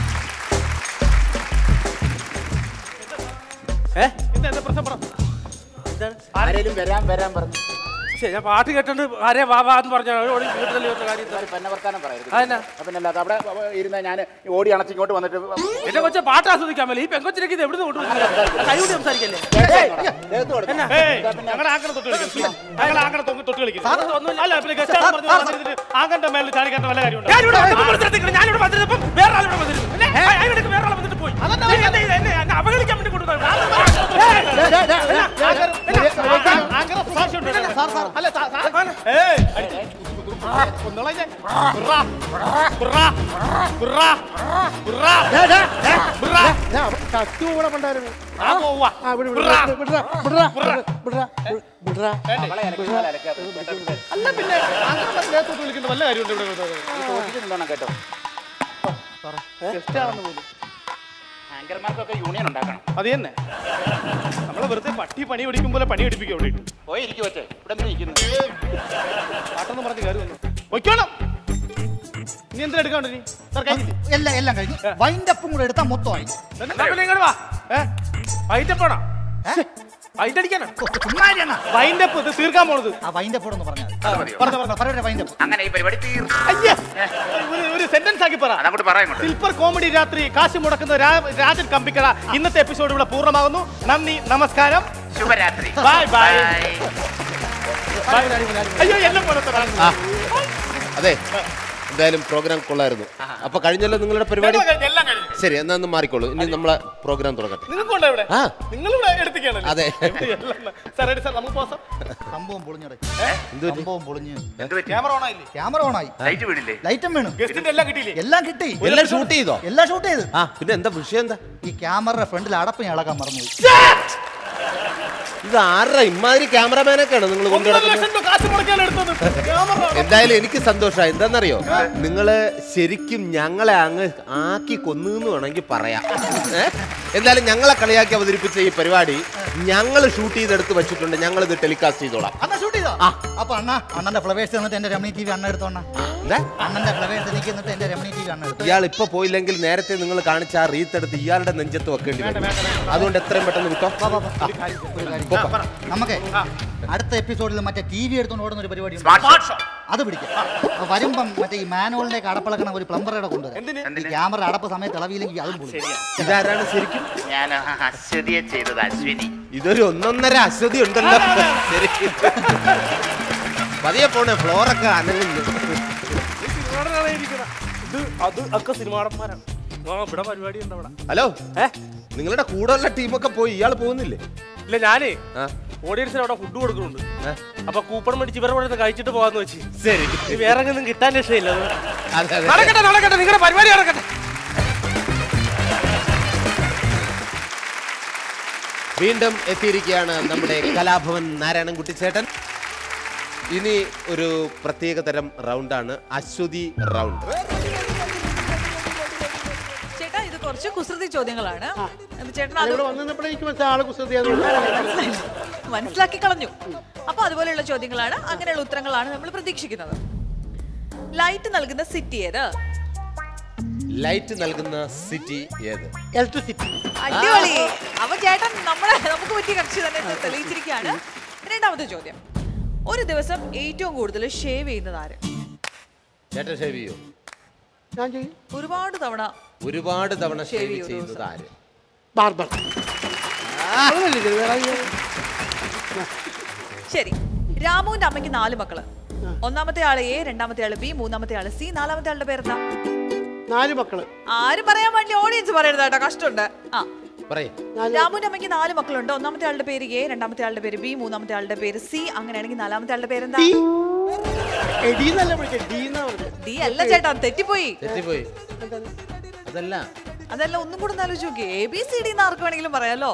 J: ഏ
C: എന്താ എന്താ പ്രശ്നം പറ
A: ആരേലും വരാൻ വരാൻ പറഞ്ഞു
J: ശരി ഞാൻ പാട്ട് കേട്ടോണ്ട് ആരെ വാ വാ എന്ന് പറഞ്ഞ വീട്ടിൽ കാര്യം
A: ഒരു പന്ന വർത്താനം പറയരുത്
J: അതെന്നാ?
A: പിന്നെ അല്ലാതെ അവിടെ ഇരുന്ന ഞാൻ ഓടി അണച്ച് ഇങ്ങോട്ട് വന്നിട്ട്
J: എന്റെ കൊച്ചെ പാട്ട് ആസ്വദിക്കാൻ മേലെ ഈ പെങ്കൊച്ചിലേക്ക് ഇത് എവിടുന്ന് കൊണ്ടുവന്നു കൈകൊണ്ട് സംസാരിക്കല്ലേ
A: ദേഹത്ത് കൊടുക്കണം.
C: ഏയ്, ഞങ്ങളുടെ ആങ്കണ തൊട്ട് കളിക്കണം ഞങ്ങളുടെ ആങ്കണ തൊട്ട് തൊട്ട് കളിക്കണം അല്ല പിന്നെ ഗസ്റ്റ് ആണെന്ന് പറഞ്ഞ് വന്നിട്ട് ആങ്കന്റെ മേലിൽ ചാടി കണ്ട വല്ല കാര്യമുണ്ടോ
J: ഞാനിവിടെ വന്നപ്പോൾ മത്സരത്തിൽ ഞാനിവിടെ വന്നിരുന്നപ്പം വേറെ ആളിവിടെ വന്നിരുന്നു അയ- അയാളിടയ്ക്ക് വേറെ ആൾ വന്നിട്ട് പോയി
C: അതെന്നാ
J: എന്നെ- എന്നെ- എന്നെ അങ്ങ് അവഗണിക്കാൻ വേണ്ടി കൊണ്ടുവന്നു
C: ആങ്കറ സുഭാഷ് ഉണ്ട് അല്ല സാർ സാർ ഏയ് അടിച്ച്. ഒന്നുകളെ ഞാൻ. ബുറാ, ബുറാ, ബുറാ, ബുറാ, ബുറാ.
D: കത്തു കൂടെ പണ്ടായിരുന്നു
C: ആ പോവാ.
D: ആ വിട വിട
C: ബുറാ.
D: വിട വിട വിട വിട
A: അവളെ ഇറക്കി പോലെ ഇറക്കുക. പെട്ടെന്ന്
C: അല്ല പിന്നെ ആങ്കറ ദേഹത്തോട്ട് വിളിക്കേണ്ട വല്ല കാര്യമുണ്ട് ഇവിടെ
A: ഈ തോറ്റിട്ട് നിന്നോണം കേട്ടോ
C: ഗസ്റ്റ് ആണെന്ന് പോലും
A: ആങ്കർമാർക്കൊക്കെ യൂണിയൻ ഉണ്ടാക്കണം
C: അത് തന്നെ നമ്മളെ വെറുതെ പട്ടി പണി പഠിക്കും പോലെ പണി പഠിപ്പിക്കും അവിടെ ഇട്ട്.
A: പോയി ഇരിക്കും ഒറ്റ ഇവിടെ എന്തിനാ ഇരിക്കുന്നത്
C: പാട്ടൊന്നും പറഞ്ഞ് കയറി വന്നു പൊയ്ക്കോണം ഇനി എന്തിനാ എടുക്കാണ്ട് നീ സാർ കഴിഞ്ഞില്ലേ
H: എല്ലാം എല്ലാം കഴിഞ്ഞു വൈൻഡപ്പും കൂടെ എടുത്താൽ മൊത്തമായി
J: എന്നാ പിന്നെ ഇങ്ങോട്ട് വാ ഏ വൈറ്റപ്പാണോ വൈറ്റടിക്കാനാ
H: ചുമ്മാരിയാണ്
C: വൈൻഡപ്പ് ഇത് തീർക്കാൻ പോണത്
H: ആ വൈൻഡപ്പ് ഒന്ന് പറഞ്ഞാൽ മതി പറഞ്ഞോ പറഞ്ഞോ പറയട്ടെ വൈൻഡപ്പ്
A: അങ്ങനെ ഈ പരിപാടി തീർന്നു
C: അയ്യേ ഒരു- ഒരു സെന്റൻസ് ആക്കി പറ
A: അതങ്ങോട്ട് പറയാം ഇങ്ങോട്ട്.
C: സിൽപ്പർ കോമഡി രാത്രി കാശ് മുടക്കുന്ന രാ- രാജൻ കമ്പിക്കട ഇന്നത്തെ എപ്പിസോഡ് ഇവിടെ പൂർണ്ണമാകുന്നു നന്ദി നമസ്കാരം
A: ശുഭരാത്രി
C: ബൈ ബൈ
A: ബൈ
C: അയ്യോ എന്നെ പോലത്തെ ഒരാൾ.
B: ആ അതെ എന്തായാലും പ്രോഗ്രാം കൊള്ളായിരുന്നു അപ്പൊ കഴിഞ്ഞല്ലോ നിങ്ങളുടെ പരിപാടി
C: എല്ലാം കഴിഞ്ഞു, എല്ലാം കഴിഞ്ഞു.
B: ശരി എന്നാ ഒന്ന് മാറിക്കോളൂ ഇനി നമ്മളെ പ്രോഗ്രാം തുടങ്ങട്ടെ
C: നിങ്ങൾക്കുണ്ടോ ഇവിടെ
B: ആ.
C: നിങ്ങളിവിടെ എടുത്തിക്കാണല്ലോ
B: അതെ.
C: സാർ എടി സാർ നമുക്ക് പോസാം
H: സംഭവം പൊളിഞ്ഞടെ
B: എന്ത് പറ്റി?
H: സംഭവം പൊളിഞ്ഞ്
C: ക്യാമറ ഓൺ ആയില്ലേ
H: ക്യാമറ ഓണായി
A: ലൈറ്റ് വീണില്ലേ
H: ലൈറ്റും വീണു
C: ഗസ്റ്റിന്റെ എല്ലാം കിട്ടിയില്ലേ
H: എല്ലാം കിട്ടി
B: എല്ലാം ഷൂട്ട് ചെയ്തോ
H: എല്ലാം ഷൂട്ട് ചെയ്ത്
B: ആ പിന്നെ എന്താ വിഷയം എന്താ
H: ഈ ക്യാമറയുടെ ഫ്രണ്ടിൽ അടപ്പ് ഞാൻ ഇളക്കാൻ മറന്നുപോയി
B: ഇത് ആരുടെ ഇമാതിരി ക്യാമറമാനൊക്കെയാണ് നിങ്ങൾ കൊണ്ടു
C: ഒന്നര
B: നടക്കുന്നത്
C: ലക്ഷം രൂപ കാശ് മുടക്കിയാണ് എടുത്തത് ക്യാമറ
B: എന്തായാലും എനിക്ക് സന്തോഷമായി എന്താണെന്നറിയോ നിങ്ങള് ശരിക്കും ഞങ്ങളെ അങ്ങ് ആക്കി കൊന്നു എന്ന് വേണമെങ്കിൽ പറയാം ഏ? എന്തായാലും ഞങ്ങളെ കളിയാക്കി അവതരിപ്പിച്ച ഈ പരിപാടി ഞങ്ങൾ ഷൂട്ട് ചെയ്തെടുത്ത് വെച്ചിട്ടുണ്ട് ഞങ്ങൾ ഇത് ടെലികാസ്റ്റ് ചെയ്തോളാം
H: അണ്ണ ഷൂട്ട് ചെയ്തോ അപ്പൊ അണ്ണ അണ്ണന്റെ ഫ്ലവേഴ്സ് തന്നിട്ട് എന്റെ രമണി ടി വി അണ്ണ എടുത്തോ അണ്ണ
B: എന്താ
H: അണ്ണന്റെ ഫ്ലവേഴ്സ് എനിക്ക് എന്നിട്ട് എന്റെ രമണി ടി വി അണ്ണ എടുത്തു
B: ഇയാൾ ഇപ്പൊ പോയില്ലെങ്കിൽ നേരത്തെ നിങ്ങൾ കാണിച്ച ആ റീത്ത് എടുത്ത് ഇയാളുടെ നെഞ്ചത്ത് വെക്കേണ്ടി വരും അതുകൊണ്ട് എത്രയും പെട്ടെന്ന് വിട്ടോ
H: ഒരു കാര്യം നമുക്ക് അടുത്ത എപ്പിസോഡിൽ മറ്റേ ടി വി എടുത്തോണ്ട് ഓടുന്ന ഒരു പരിപാടി ഉണ്ട്.
C: സ്മാർട്ട് ഷോ
H: അത് പിടിക്കാം അപ്പൊ വരുമ്പം മറ്റേ ഈ മാനുവലിന്റെ അടപ്പിളക്കണ ഒരു പ്ലംബറുടെ കൊണ്ടുവരാം
C: എന്തിന്
H: ഈ ക്യാമറ അടപ്പ് സമയത്ത് ഇളവിയില്ലെങ്കിൽ അതും പൊളിക്കും.
B: ഇതാരാണ് ശരിക്കും
A: ഞാൻ അശ്വതിയെ ചെയ്തത് അശ്വിനി
B: ഇതൊരു ഒന്നൊന്നര അശ്വതി ഉണ്ടല്ലോ ശരി പതിയെ പോണേ ഫ്ലോറൊക്കെ അനങ്ങുന്നു
J: സിനിമാടനാണ് ഇരിക്കുന്നത് ഇത് അത് ഒക്കെ സിനിമാടന്മാരാണ് ആ ഇവിടെ പരിപാടി ഉണ്ട് അവിടെ
B: ഹലോ
J: ഏ
B: നിങ്ങളുടെ കൂടെയുള്ള ടീമൊക്കെ പോയി ഇയാൾ പോകുന്നില്ലേ
J: ഇല്ല ഞാനേ
B: ആ
J: ഓഡിയൻസിന് അവിടെ ഫുഡ് കൊടുക്കുന്നുണ്ട്
B: ഏ?
J: അപ്പൊ കൂപ്പൺ മേടിച്ച് ഇവരെ കൂടെ കഴിച്ചിട്ട് പോകാന്ന് വെച്ച്
B: ശരി
J: ഇനി വേറെ എങ്ങും കിട്ടാൻ രക്ഷയില്ല അത്
B: അതെ അതെ
J: നടക്കട്ടെ നടക്കട്ടെ നിങ്ങളുടെ പരിപാടി നടക്കട്ടെ
B: വീണ്ടും എത്തിയിരിക്കുകയാണ് നമ്മുടെ കലാഭവൻ നാരായണൻകുട്ടി ചേട്ടൻ ഇനി ഒരു പ്രത്യേക തരം റൗണ്ടാണ് അശ്വതി റൗണ്ട്
E: ചേട്ടാ ഇത് കുറച്ച് കുസൃതി ചോദ്യങ്ങളാണ് അത് ചേട്ടൻ അത്
D: ഇവിടെ വന്നപ്പോഴേ എനിക്ക് മനസ്സിലായി ആള് കുസൃതിയാന്ന്
E: മനസ്സിലാക്കി കളഞ്ഞു അപ്പൊ അതുപോലെയുള്ള ചോദ്യങ്ങളാണ് അങ്ങനെയുള്ള ഉത്തരങ്ങളാണ് നമ്മൾ പ്രതീക്ഷിക്കുന്നത് ലൈറ്റ് നൽകുന്ന സിറ്റി ഏത്
B: ലൈറ്റ് നൽകുന്ന സിറ്റി ഏത്
D: ഇലക്ട്രിസിറ്റി
E: അടിപൊളി അപ്പൊ ചേട്ടൻ നമ്മളെ നമുക്ക് പറ്റിയ കക്ഷി തന്നെ ഇത് തെളിയിച്ചിരിക്കുകയാണ് രണ്ടാമത്തെ ചോദ്യം ഒരു ദിവസം ഏറ്റവും കൂടുതൽ ഷേവ് ചെയ്യുന്നത് ആര്
B: ചേട്ടൻ ഷേവ് ചെയ്യോ
D: ഞാൻ ചെയ്യും
E: ഒരുപാട് തവണ
B: ഒരുപാട് തവണ
E: Shave
B: ഷേവ്
E: ചെയ്യും
B: ചെയ്യുന്നത്
E: ദിവസം.
B: ആര്
D: ബാർബർ അതല്ലേ ഇത്? വേറെ ആരെയും?
E: ശരി രാമുവിന്റെ അമ്മയ്ക്ക് നാല് മക്കള് ഒന്നാമത്തെ ആള് എ രണ്ടാമത്തെ ആള് ബി മൂന്നാമത്തെ ആള് സി നാലാമത്തെ ആളുടെ പേരെന്താ
D: നാല് മക്കള്
E: ആരും പറയാൻ വേണ്ടി ഓഡിയൻസ് പറയരുത് കേട്ടോ കഷ്ടമുണ്ട് ആ
B: പറയേ
E: രാമുവിന്റെ അമ്മയ്ക്ക് നാല് മക്കളുണ്ട് ഒന്നാമത്തെ ആളുടെ പേര് എ രണ്ടാമത്തെ ആളുടെ പേര് ബി മൂന്നാമത്തെ ആളുടെ പേര് സി അങ്ങനെയാണെങ്കിൽ നാലാമത്തെ ആളുടെ പേരെന്താ
D: ഡി എടി എന്നല്ല വിളിച്ചത് ഡി എന്നാ പറഞ്ഞത്
E: ഡി അല്ല ചേട്ടാ തെറ്റിപ്പോയി
B: തെറ്റിപ്പോയി അതല്ല
E: അതല്ല ഒന്നും കൂടെ ഒന്ന് ആലോചിച്ച് നോക്കി എ ബി സി ഡി എന്ന് ആർക്ക് വേണമെങ്കിലും പറയാലോ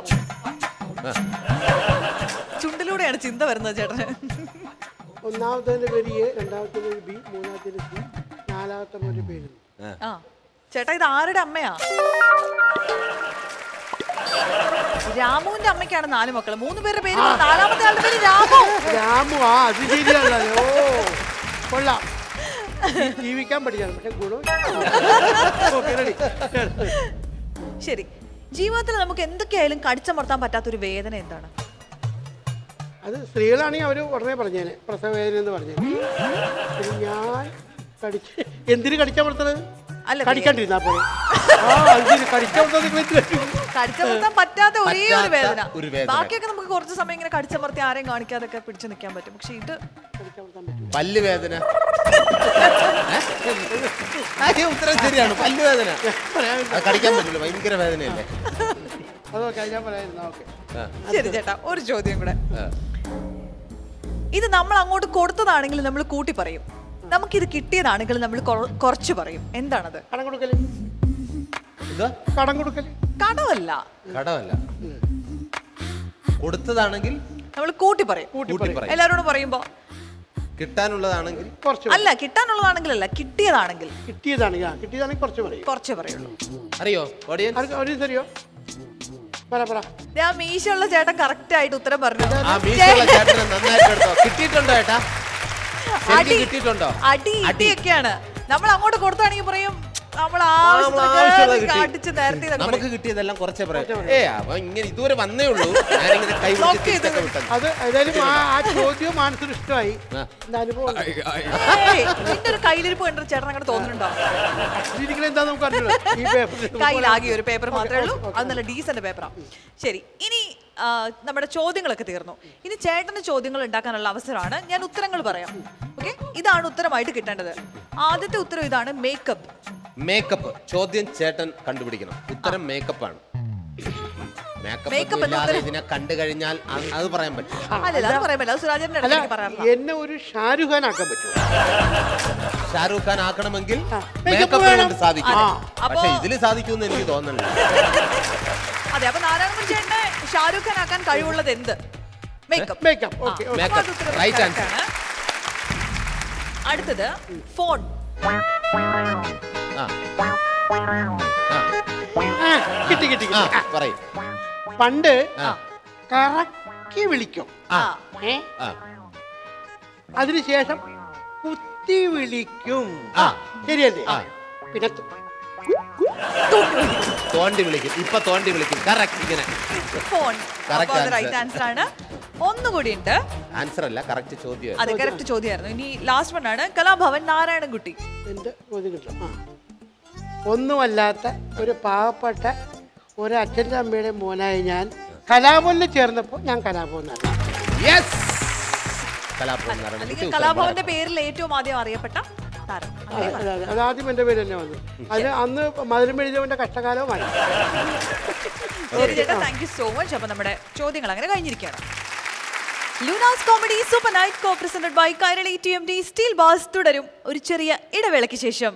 E: ചുണ്ടിലൂടെയാണ് ചിന്ത വരുന്നത് ചേട്ടന്
D: ഒന്നാമത്തെ പേര് എ രണ്ടാമത്തെ പേര് ബി മൂന്നാമത്തെ സി നാലാമത്തെ പേര് പേര്
E: ആ ചേട്ടാ ഇത് ആരുടെ അമ്മയാ രാമുവിന്റെ അമ്മയ്ക്കാണ് നാല് മക്കള് മൂന്ന് പേരുടെ പേര് പറ. നാലാമത്തെ ആളുടെ പേര് രാമു
D: രാമു ആ അത് ശരിയാണല്ലോ ഓ കൊള്ളാം ജീ- ജീവിക്കാൻ പഠിക്കണം പക്ഷെ ഗുണം ഓക്കെ റെഡി
E: ശരി ജീവിതത്തിൽ നമുക്ക് എന്തൊക്കെയായാലും കടിച്ചമർത്താൻ പറ്റാത്തൊരു വേദന എന്താണ്
D: അത് സ്ത്രീകളാണെങ്കിൽ അവർ ഉടനെ പറഞ്ഞേനെ പ്രസവ വേദന എന്ന് പറഞ്ഞു ഞാൻ കടിച്ച് എന്തിനു കടിച്ചമർത്തണത്
E: അല്ല,
D: കടിക്കാണ്ടിരുന്നാ പോലെ ആ എന്തിനു കടിച്ചമർത്തത് നിങ്ങൾ എന്തിനു കടിക്കും?
E: കടിച്ചമർത്താൻ പറ്റാത്ത ഒരേ ഒരു
B: പറ്റാത്ത
E: വേദന
B: ഒരു വേദന.
E: ബാക്കിയൊക്കെ നമുക്ക് കുറച്ച് സമയം ഇങ്ങനെ കടിച്ചമർത്തി ആരെയും കാണിക്കാതൊക്കെ പിടിച്ചു നിൽക്കാൻ പറ്റും പക്ഷെ ഇത്
D: കടിച്ചമർത്താൻ പറ്റും
B: പല്ല് വേദന ആ, ഈ ഉത്തരം ശരിയാണ് പല്ല് വേദന അത് കടിക്കാൻ പറ്റില്ല ഭയങ്കര വേദനയല്ലേ
D: അതൊക്കെ ഞാൻ പറയായിരുന്നു ഓക്കെ
B: ആ,
E: ശരി ചേട്ടാ ഒരു ചോദ്യം കൂടെ
B: ആ.
E: ഇത് നമ്മൾ അങ്ങോട്ട് കൊടുത്തതാണെങ്കിൽ നമ്മൾ കൂട്ടി പറയും നമുക്കിത് കിട്ടിയതാണെങ്കിൽ നമ്മൾ കൊറ- കുറച്ച് പറയും എന്താണത്
D: കടം കൊടുക്കല്
B: ഇതാ
D: കടം കൊടുക്കല്
E: കടമല്ല
B: കടമല്ല കൊടുത്തതാണെങ്കിൽ
E: നമ്മൾ കൂട്ടി പറയും
B: കൂട്ടി പറയും
E: എല്ലാവരോടും പറയുമ്പോ
B: കിട്ടാനുള്ളതാണെങ്കിൽ
D: കുറച്ച്
E: അല്ല കിട്ടാനുള്ളതാണെങ്കിലല്ല കിട്ടിയതാണെങ്കിൽ
D: കിട്ടിയതാണെങ്കിൽ ആ കിട്ടിയതാണെങ്കിൽ കുറച്ച് പറയും
E: കുറച്ച് പറയുള്ളൂ
B: അറിയോ ഓഡിയൻസ്
D: ആർക്ക് ഒരു തരുമോ പറ പറ
E: ദേ ആ മീശയുള്ള ചേട്ടൻ കറക്റ്റ് ആയിട്ട് ഉത്തരം പറഞ്ഞു
B: ആ മീശയുള്ള ചേട്ടനെ നന്നായിട്ട് എടുത്തോ കിട്ടിയിട്ടുണ്ടോ ഏട്ടാ ശരിക്കും
E: അടി
B: കിട്ടിയിട്ടുണ്ടോ
E: അടി ഇടിയൊക്കെയാണ് നമ്മൾ അങ്ങോട്ട് കൊടുത്താണെങ്കിൽ പറയും നമ്മൾ
B: നമ്മൾ ആവശ്യമുള്ളത് കിട്ടി.
E: അടിച്ച് നേരത്തെ ഇതൊക്കെ
B: നമുക്ക്
E: പറയും.
B: കിട്ടിയതെല്ലാം കുറച്ചേ പറയാം ഏ അപ്പൊ ഇങ്ങനെ ഇതുവരെ വന്നേ ഉള്ളൂ ഞാനിങ്ങനെ കൈ
E: Lock
B: പിടിച്ച്
E: ചെയ്ത്
B: തിരിച്ചൊക്കെ വിട്ടത്
D: അത് ഏതായാലും ആ ആ ചോദ്യം മാനസിന് ഇഷ്ടമായി
B: ആ.
D: എന്റെ അനുഭവം ഉണ്ട്.
E: ഏയ്, നിന്റെ ഒരു കയ്യിലിരിപ്പ് കണ്ടിട്ട് ചേട്ടൻ അങ്ങനെ തോന്നുന്നുണ്ടോ
D: ഇരിക്കണ എന്താ നമുക്ക് അറിഞ്ഞൂടാ ഈ പേപ്പറിൽ
E: കയ്യിലാകെ ഒരു പേപ്പർ മാത്രമേ ഉള്ളൂ അത് നല്ല ഡീസന്റ് പേപ്പറാണ് ശരി ഇനി ആ, നമ്മുടെ ചോദ്യങ്ങളൊക്കെ തീർന്നു ഇനി ചേട്ടന് ചോദ്യങ്ങൾ ഉണ്ടാക്കാനുള്ള അവസരമാണ് ഞാൻ ഉത്തരങ്ങൾ പറയാം ഓക്കെ ഇതാണ് ഉത്തരമായിട്ട് കിട്ടേണ്ടത് ആദ്യത്തെ ഉത്തരം ഇതാണ് മേക്കപ്പ്
B: മേക്കപ്പ് ചോദ്യം ചേട്ടൻ കണ്ടുപിടിക്കണം ഉത്തരം മേക്കപ്പ് ആണ് മേക്കപ്പ്
E: Makeup
B: ഒന്നും
E: എന്ന
B: ഇല്ലാതെ
E: ഉത്തരം-
B: ഇതിനെ കണ്ടു കഴിഞ്ഞാൽ അത് അത് പറയാൻ പറ്റും
E: അല്ലല്ല അത് പറയാൻ പറ്റില്ല അത് സുരാജേട്ടൻ്റെ
D: അല്ല
E: ഇടയ്ക്ക് പറയാറില്ല
D: എന്നെ ഒരു ഷാരൂഖ് ഖാൻ ആക്കാൻ പറ്റുമോ
B: ഷാരൂഖ് ഖാൻ ആക്കണമെങ്കിൽ
D: makeup
B: മേക്കപ്പ്
D: വേണം.
B: കൊണ്ട് സാധിക്കും
E: അതെ.
B: പക്ഷെ
E: അപ്പോ-
B: ഇതിൽ സാധിക്കുമെന്ന് എനിക്ക് തോന്നുന്നില്ല
E: അതെ അപ്പൊ നാരായണൻ ചേട്ടനെ ഷാരൂഖ് ഖാൻ ആക്കാൻ കഴിവുള്ളത് എന്ത് makeup
D: makeup okay okay
B: Makeup. Right answer.
E: അടുത്തത് ഫോൺ
B: ആ
D: ആ, കിട്ടി കിട്ടി
B: ആ
D: കിട്ടി ആ,
B: പറയും
D: പണ്ട്
B: ആ
D: കറക്കി വിളിക്കും
B: ആ
D: ഏ
B: ആ
D: അതിനുശേഷം കുത്തി വിളിക്കും
B: ആ.
D: ശരിയല്ലേ
B: ആ.
D: പിന്നെ തു-
B: തോണ്ടി വിളിക്കും ഇപ്പൊ തോണ്ടി വിളിക്കും കറക്റ്റ് ഇങ്ങനെ
E: ഫോൺ
B: Correct
E: അപ്പൊ അത്
B: answer.
E: റൈറ്റ് ആൻസർ ആണ് ഒന്നുകൂടി ഉണ്ട്
B: ആൻസർ അല്ല കറക്റ്റ് ചോദ്യം
E: അതെ കറക്റ്റ് ചോദ്യമായിരുന്നു ഇനി ലാസ്റ്റ് വൺ ആണ് കലാഭവൻ നാരായണൻകുട്ടി
D: എന്റെ ചോദ്യം കിട്ടും ആ ഒന്നുമല്ലാത്ത ഒരു പാവപ്പെട്ട ഒരു അച്ഛൻ്റെ അമ്മയുടെ മോനായ ഞാൻ കലാഭവനിൽ ചേർന്നപ്പോൾ ഞാൻ കലാഭവൻ എന്നാണ്
B: യെസ് കലാഭവൻ നാരായണൻ
E: അല്ലെങ്കിൽ
B: കുട്ടി ഉത്തരം
E: കലാഭവന്റെ പേരിൽ ഏറ്റവും ആദ്യം അറിയപ്പെട്ട താരം
D: അതെ, അതെ, അതെ. അത് ആദ്യം എൻ്റെ പേര് തന്നെ വന്നു അതിന് അന്ന് മധുരം എഴുതിയവൻ്റെ കഷ്ടകാലവുമായി
E: ശരി ചേട്ടാ താങ്ക് യു സോ മച്ച് അപ്പൊ നമ്മുടെ ചോദ്യങ്ങൾ അങ്ങനെ കഴിഞ്ഞിരിക്കുകയാണ് Lunars comedy super night co presented by Kairali T M D steel bars തുടരും ഒരു ചെറിയ ഇടവേളയ്ക്ക് ശേഷം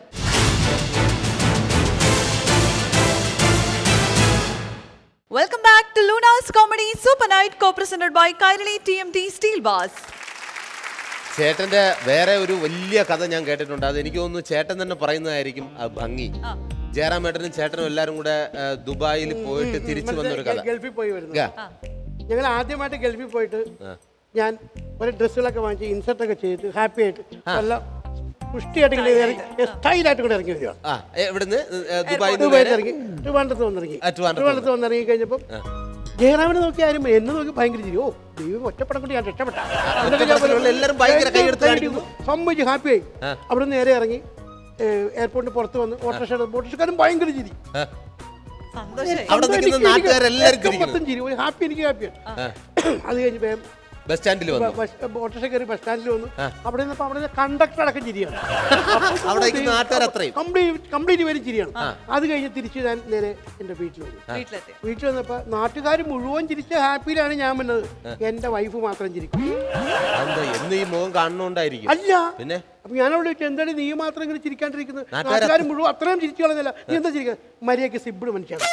E: welcome back to Lunars comedy super night co presented by Kairali T M D steel bars
B: ചേട്ടന്റെ വേറെ ഒരു വലിയ കഥ ഞാൻ കേട്ടിട്ടുണ്ട് അത് എനിക്ക് തോന്നുന്നു ചേട്ടൻ തന്നെ പറയുന്നതായിരിക്കും ആ ഭംഗി ജയറാമേട്ടനും ചേട്ടനും എല്ലാരും കൂടെ ആ, ദുബായിൽ പോയിട്ട് തിരിച്ചു വന്ന ഒരു കഥ
D: ഗൾഫിൽ പോയി വരുന്നു
B: ഗ.
D: ഞങ്ങൾ ആദ്യമായിട്ട് ഗൾഫിൽ പോയിട്ട്
B: ആ.
D: ഞാൻ ഒരു ഡ്രസ്സുകളൊക്കെ വാങ്ങിച്ച് ഇൻസർട്ട് ഒക്കെ ചെയ്ത് ഹാപ്പി ആയിട്ട് നല്ല പുഷ്ടിയായിട്ട് ഇങ്ങനെ ഇറങ്ങി സ്റ്റൈലായിട്ട് കൂടെ ഇറങ്ങി വരിക
B: ആ എ- എവിടുന്ന് ഏ, ദുബായിൽ നിന്ന്
D: ദുബായിൽ
B: നേരെ-
D: ഇറങ്ങി ട്രിവാൻഡ്രത്ത് വന്നിറങ്ങി
B: ആ, ട്രിവാൻഡ്രത്ത്
D: ട്രിവാൻഡ്രത്ത് വന്നിറങ്ങി കഴിഞ്ഞപ്പോൾ ജയറാമിനെ നോക്കി ആരും എന്നെ നോക്കി ഭയങ്കര ചിരി ഓ ദൈവം ഒറ്റപ്പടം കൊണ്ട് ഞാൻ രക്ഷപ്പെട്ട
B: ഒറ്റപ്പെടലുള്ള എല്ലാവരും ഭയങ്കര കൈയെടുത്ത് കാണിക്കുന്നു.
D: സമ്മതിച്ച് ഹാപ്പിയായി
B: ആ.
D: അവിടെ നേരെ ഇറങ്ങി എയർപോർട്ടിന് പുറത്ത് വന്ന് ഓട്ടോറിക്ഷ ഓട്ടോറിക്ഷക്കാരും ഭയങ്കര ചിരി
E: സന്തോഷമായി
B: അവിടെ നിൽക്കുന്ന നാട്ടുകാരെല്ലാരും
D: എനിക്ക്
B: ചിരിക്കുന്നു.
D: മൊത്തം ചിരി ഒരു ഹാപ്പി എനിക്ക് ഹാപ്പിയാണ്
B: ആ.
D: അത് കഴിഞ്ഞ് വേഗം
B: ബസ് സ്റ്റാൻഡിൽ വന്നു
D: ഓട്ടോറിക്ഷ കയറി ബസ് സ്റ്റാൻഡിൽ വന്നു
B: ആ.
D: അവിടെ നിന്നപ്പോൾ അവിടെ കണ്ടക്ടർ അടക്കം ചിരിയാണ്
B: അവിടെ നിൽക്കുന്ന നാട്ടുകാർ അത്രയും
D: കംപ്ലീറ്റ് കംപ്ലീറ്റ് പേരും ചിരിയാണ് അത് കഴിഞ്ഞ് തിരിച്ച് ഞാൻ നേരെ എൻ്റെ വീട്ടിൽ വന്നു
E: വീട്ടിലെത്തി
D: വീട്ടിൽ വന്നപ്പോൾ നാട്ടുകാർ മുഴുവൻ ചിരിച്ച ഹാപ്പിയിലാണ് ഞാൻ വന്നത് എൻ്റെ വൈഫ് മാത്രം ചിരിക്കും
B: എന്താ എന്ന് ഈ മുഖം കാണുന്നോണ്ടായിരിക്കും
D: അല്ല
B: പിന്നെ
D: അപ്പൊ ഞാനവിടെ ചോദിച്ചു എന്താണ് നീ മാത്രം ഇങ്ങനെ ചിരിക്കാണ്ടിരിക്കുന്നത്
B: നാട്ടുകാര്
D: നാട്ടുകാർ മുഴുവൻ അത്രയും ചിരിച്ചു കളഞ്ഞില്ല നീ എന്താ ചിരിക്കുക മര്യാദയ്ക്ക് സിബിഡ് മനുഷ്യൻ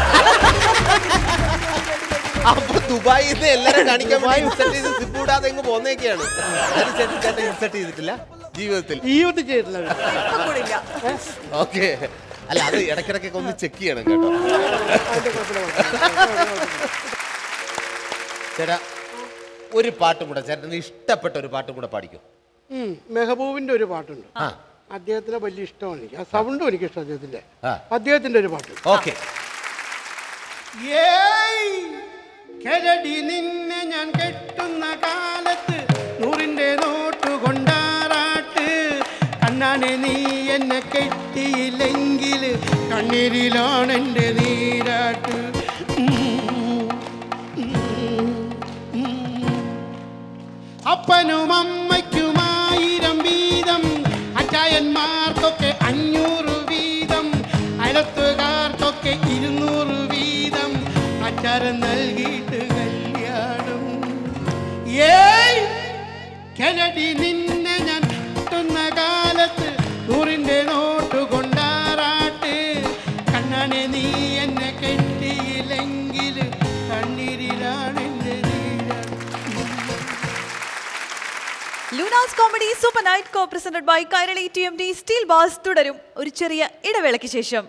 B: അപ്പൊ ദുബായിൽ നിന്ന് എല്ലാരും കാണിക്കാൻ വേണ്ടി ഇൻസൾട്ട് ചെയ്ത് സിപ്പ് ഇടാതെ എങ്ങ് പോന്നേക്കാണ് അത് ചേട്ടൻ ചേട്ടൻ ഇൻസൾട്ട് ചെയ്തിട്ടില്ല ജീവിതത്തിൽ
D: ജീവിതത്തിൽ ചെയ്തിട്ടില്ല
E: ഇപ്പം കൂടെ ഇല്ല
B: ഓക്കെ അല്ല അത് ഇടയ്ക്കിടയ്ക്കൊക്കെ ഒന്ന് ചെക്ക് ചെയ്യണം കേട്ടോ ചേട്ടാ ഒരു പാട്ടും കൂടെ ചേട്ടന് ഇഷ്ടപ്പെട്ട ഒരു പാട്ടും കൂടെ പാടിക്കും
D: ഉം, മെഹബൂബിന്റെ ഒരു പാട്ടുണ്ട്
B: ആ
D: അദ്ദേഹത്തിന് വലിയ ഇഷ്ടമാണ് എനിക്ക് ആ സൗണ്ടും എനിക്ക് ഇഷ്ടം അദ്ദേഹത്തിന്റെ
B: ആ.
D: അദ്ദേഹത്തിന്റെ ഒരു പാട്ട്
B: ഓക്കെ
D: ഏയ് കരടി നിന്നെ ഞാൻ കെട്ടുന്ന കാലത്ത് നൂറിന്റെ നോട്ട് കൊണ്ടാറാട്ട് കണ്ണാനെ നീ എന്നെ കെട്ടിയില്ലെങ്കിൽ കണ്ണീരിലാണ് എൻ്റെ നീരാട്ട് അപ്പനും അമ്മയ്ക്കുമായിരം വീതം അച്ചായന്മാർക്കൊക്കെ അഞ്ഞൂറ് വീതം അയലത്തുകാർക്കൊക്കെ ഇരുന്നൂറ് വീതം അച്ചാരം നൽകിയിട്ട് കല്യാണം ഏയ് കെനഡി നിന്നെ ഞാൻ കിട്ടുന്ന കാലത്ത് നൂറിൻ്റെ നോട്ട് കൊണ്ടാറാട്ട് കണ്ണനെ നീ എന്നെ കെട്ടിയില്ലെങ്കിൽ കണ്ണീരിലാണ് എൻ്റെ നീരാട്ട്
E: Lunars comedy super night co presented by Kairali T M D steel bars തുടരും ഒരു ചെറിയ ഇടവേളയ്ക്ക് ശേഷം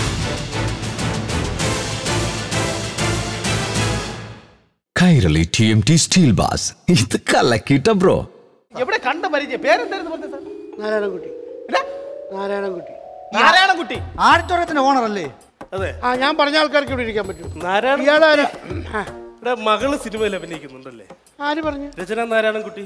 L: Kairali T M T steel bars ഇത് കലക്കിട്ട ബ്രോ
C: എവിടെ കണ്ട പരിചയം പേരെന്തായിരുന്നു പറഞ്ഞത് സാർ
D: നാരായണൻകുട്ടി
C: എന്നാ?
D: നാരായണൻകുട്ടി
C: നാരായണൻകുട്ടി
H: ആഡിറ്റോറിയത്തിന്റെ ഓണർ അല്ലേ
C: അതെ
D: ആ ഞാൻ പറഞ്ഞ ആൾക്കാർക്ക് ഇവിടെ ഇരിക്കാൻ പറ്റും
J: നാരായണ
D: ഇയാളാര് ആ,
J: ഇവിടെ മകള് സിനിമയിൽ അഭിനയിക്കുന്നുണ്ടല്ലേ
D: ആര് പറഞ്ഞു
J: രചന നാരായണൻകുട്ടി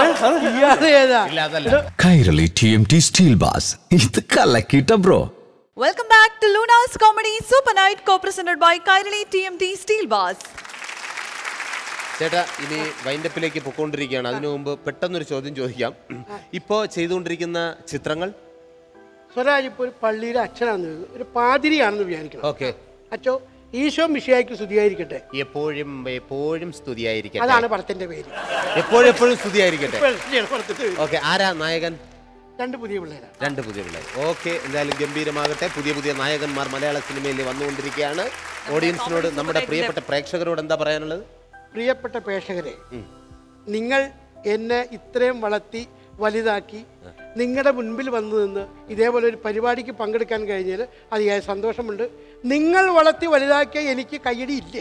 D: ഇയാള് ഏതാ
B: ഇല്ല അതല്ല
L: Kairali T M T steel bars ഇത് കലക്കിട്ട bro
E: welcome back to Lunars comedy super night co presented by Kairali T M T steel bars
B: ചേട്ടാ ഇനി വൈൻഡപ്പിലേക്ക് പൊക്കോണ്ടിരിക്കുകയാണ് അതിനു മുമ്പ് പെട്ടെന്നൊരു ചോദ്യം ചോദിക്കാം ഇപ്പോൾ ചെയ്തുകൊണ്ടിരിക്കുന്ന ചിത്രങ്ങൾ
D: സ്വരാജ് ഇപ്പോൾ ഒരു പള്ളിയിലെ അച്ഛനാണെന്ന് വിചാരിക്കും. ഒരു പാതിരിയാണെന്ന് വിചാരിക്കണം
B: ഓക്കെ
D: അച്ഛോ ഈശോ മിഷിയായിക്ക് സ്തുതിയായിരിക്കട്ടെ
B: എപ്പോഴും എപ്പോഴും സ്തുതിയായിരിക്കട്ടെ
D: അതാണ് പടത്തിന്റെ പേര്
B: എപ്പോഴും എപ്പോഴും സ്തുതിയായിരിക്കട്ടെ
D: ഇപ്പോഴാണ് പടത്തിന്റെ പേര്
B: ഓക്കെ ആരാ നായകൻ
D: രണ്ട് പുതിയ പിള്ളേരാണ്
B: രണ്ട് പുതിയ പിള്ളേർ ഓക്കെ എന്തായാലും ഗംഭീരമാകട്ടെ പുതിയ പുതിയ നായകന്മാർ മലയാള സിനിമയിൽ വന്നുകൊണ്ടിരിക്കുകയാണ് ഓഡിയൻസിനോട് നമ്മുടെ പ്രിയപ്പെട്ട പ്രേക്ഷകരോട് എന്താ പറയാനുള്ളത്
D: പ്രിയപ്പെട്ട പ്രേക്ഷകരെ നിങ്ങൾ എന്നെ ഇത്രയും വളർത്തി വലുതാക്കി നിങ്ങളുടെ മുൻപിൽ വന്നു നിന്ന് ഇതേപോലെ ഒരു പരിപാടിക്ക് പങ്കെടുക്കാൻ കഴിഞ്ഞതിൽ അതിയായ സന്തോഷമുണ്ട് നിങ്ങൾ വളർത്തി വലുതാക്കിയ എനിക്ക് കയ്യടി ഇല്ലേ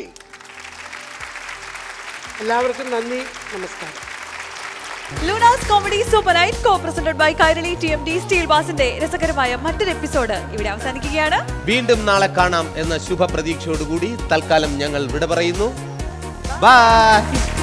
D: എല്ലാവർക്കും നന്ദി നമസ്കാരം
E: Lunars comedy super night co presented by Kairali T M T steel ബാസിന്റെ രസകരമായ മറ്റൊരു എപ്പിസോഡ് ഇവിടെ അവസാനിക്കുകയാണ്
B: വീണ്ടും നാളെ കാണാം എന്ന ശുഭ പ്രതീക്ഷയോടുകൂടി തൽക്കാലം ഞങ്ങൾ വിട പറയുന്നു ബൈ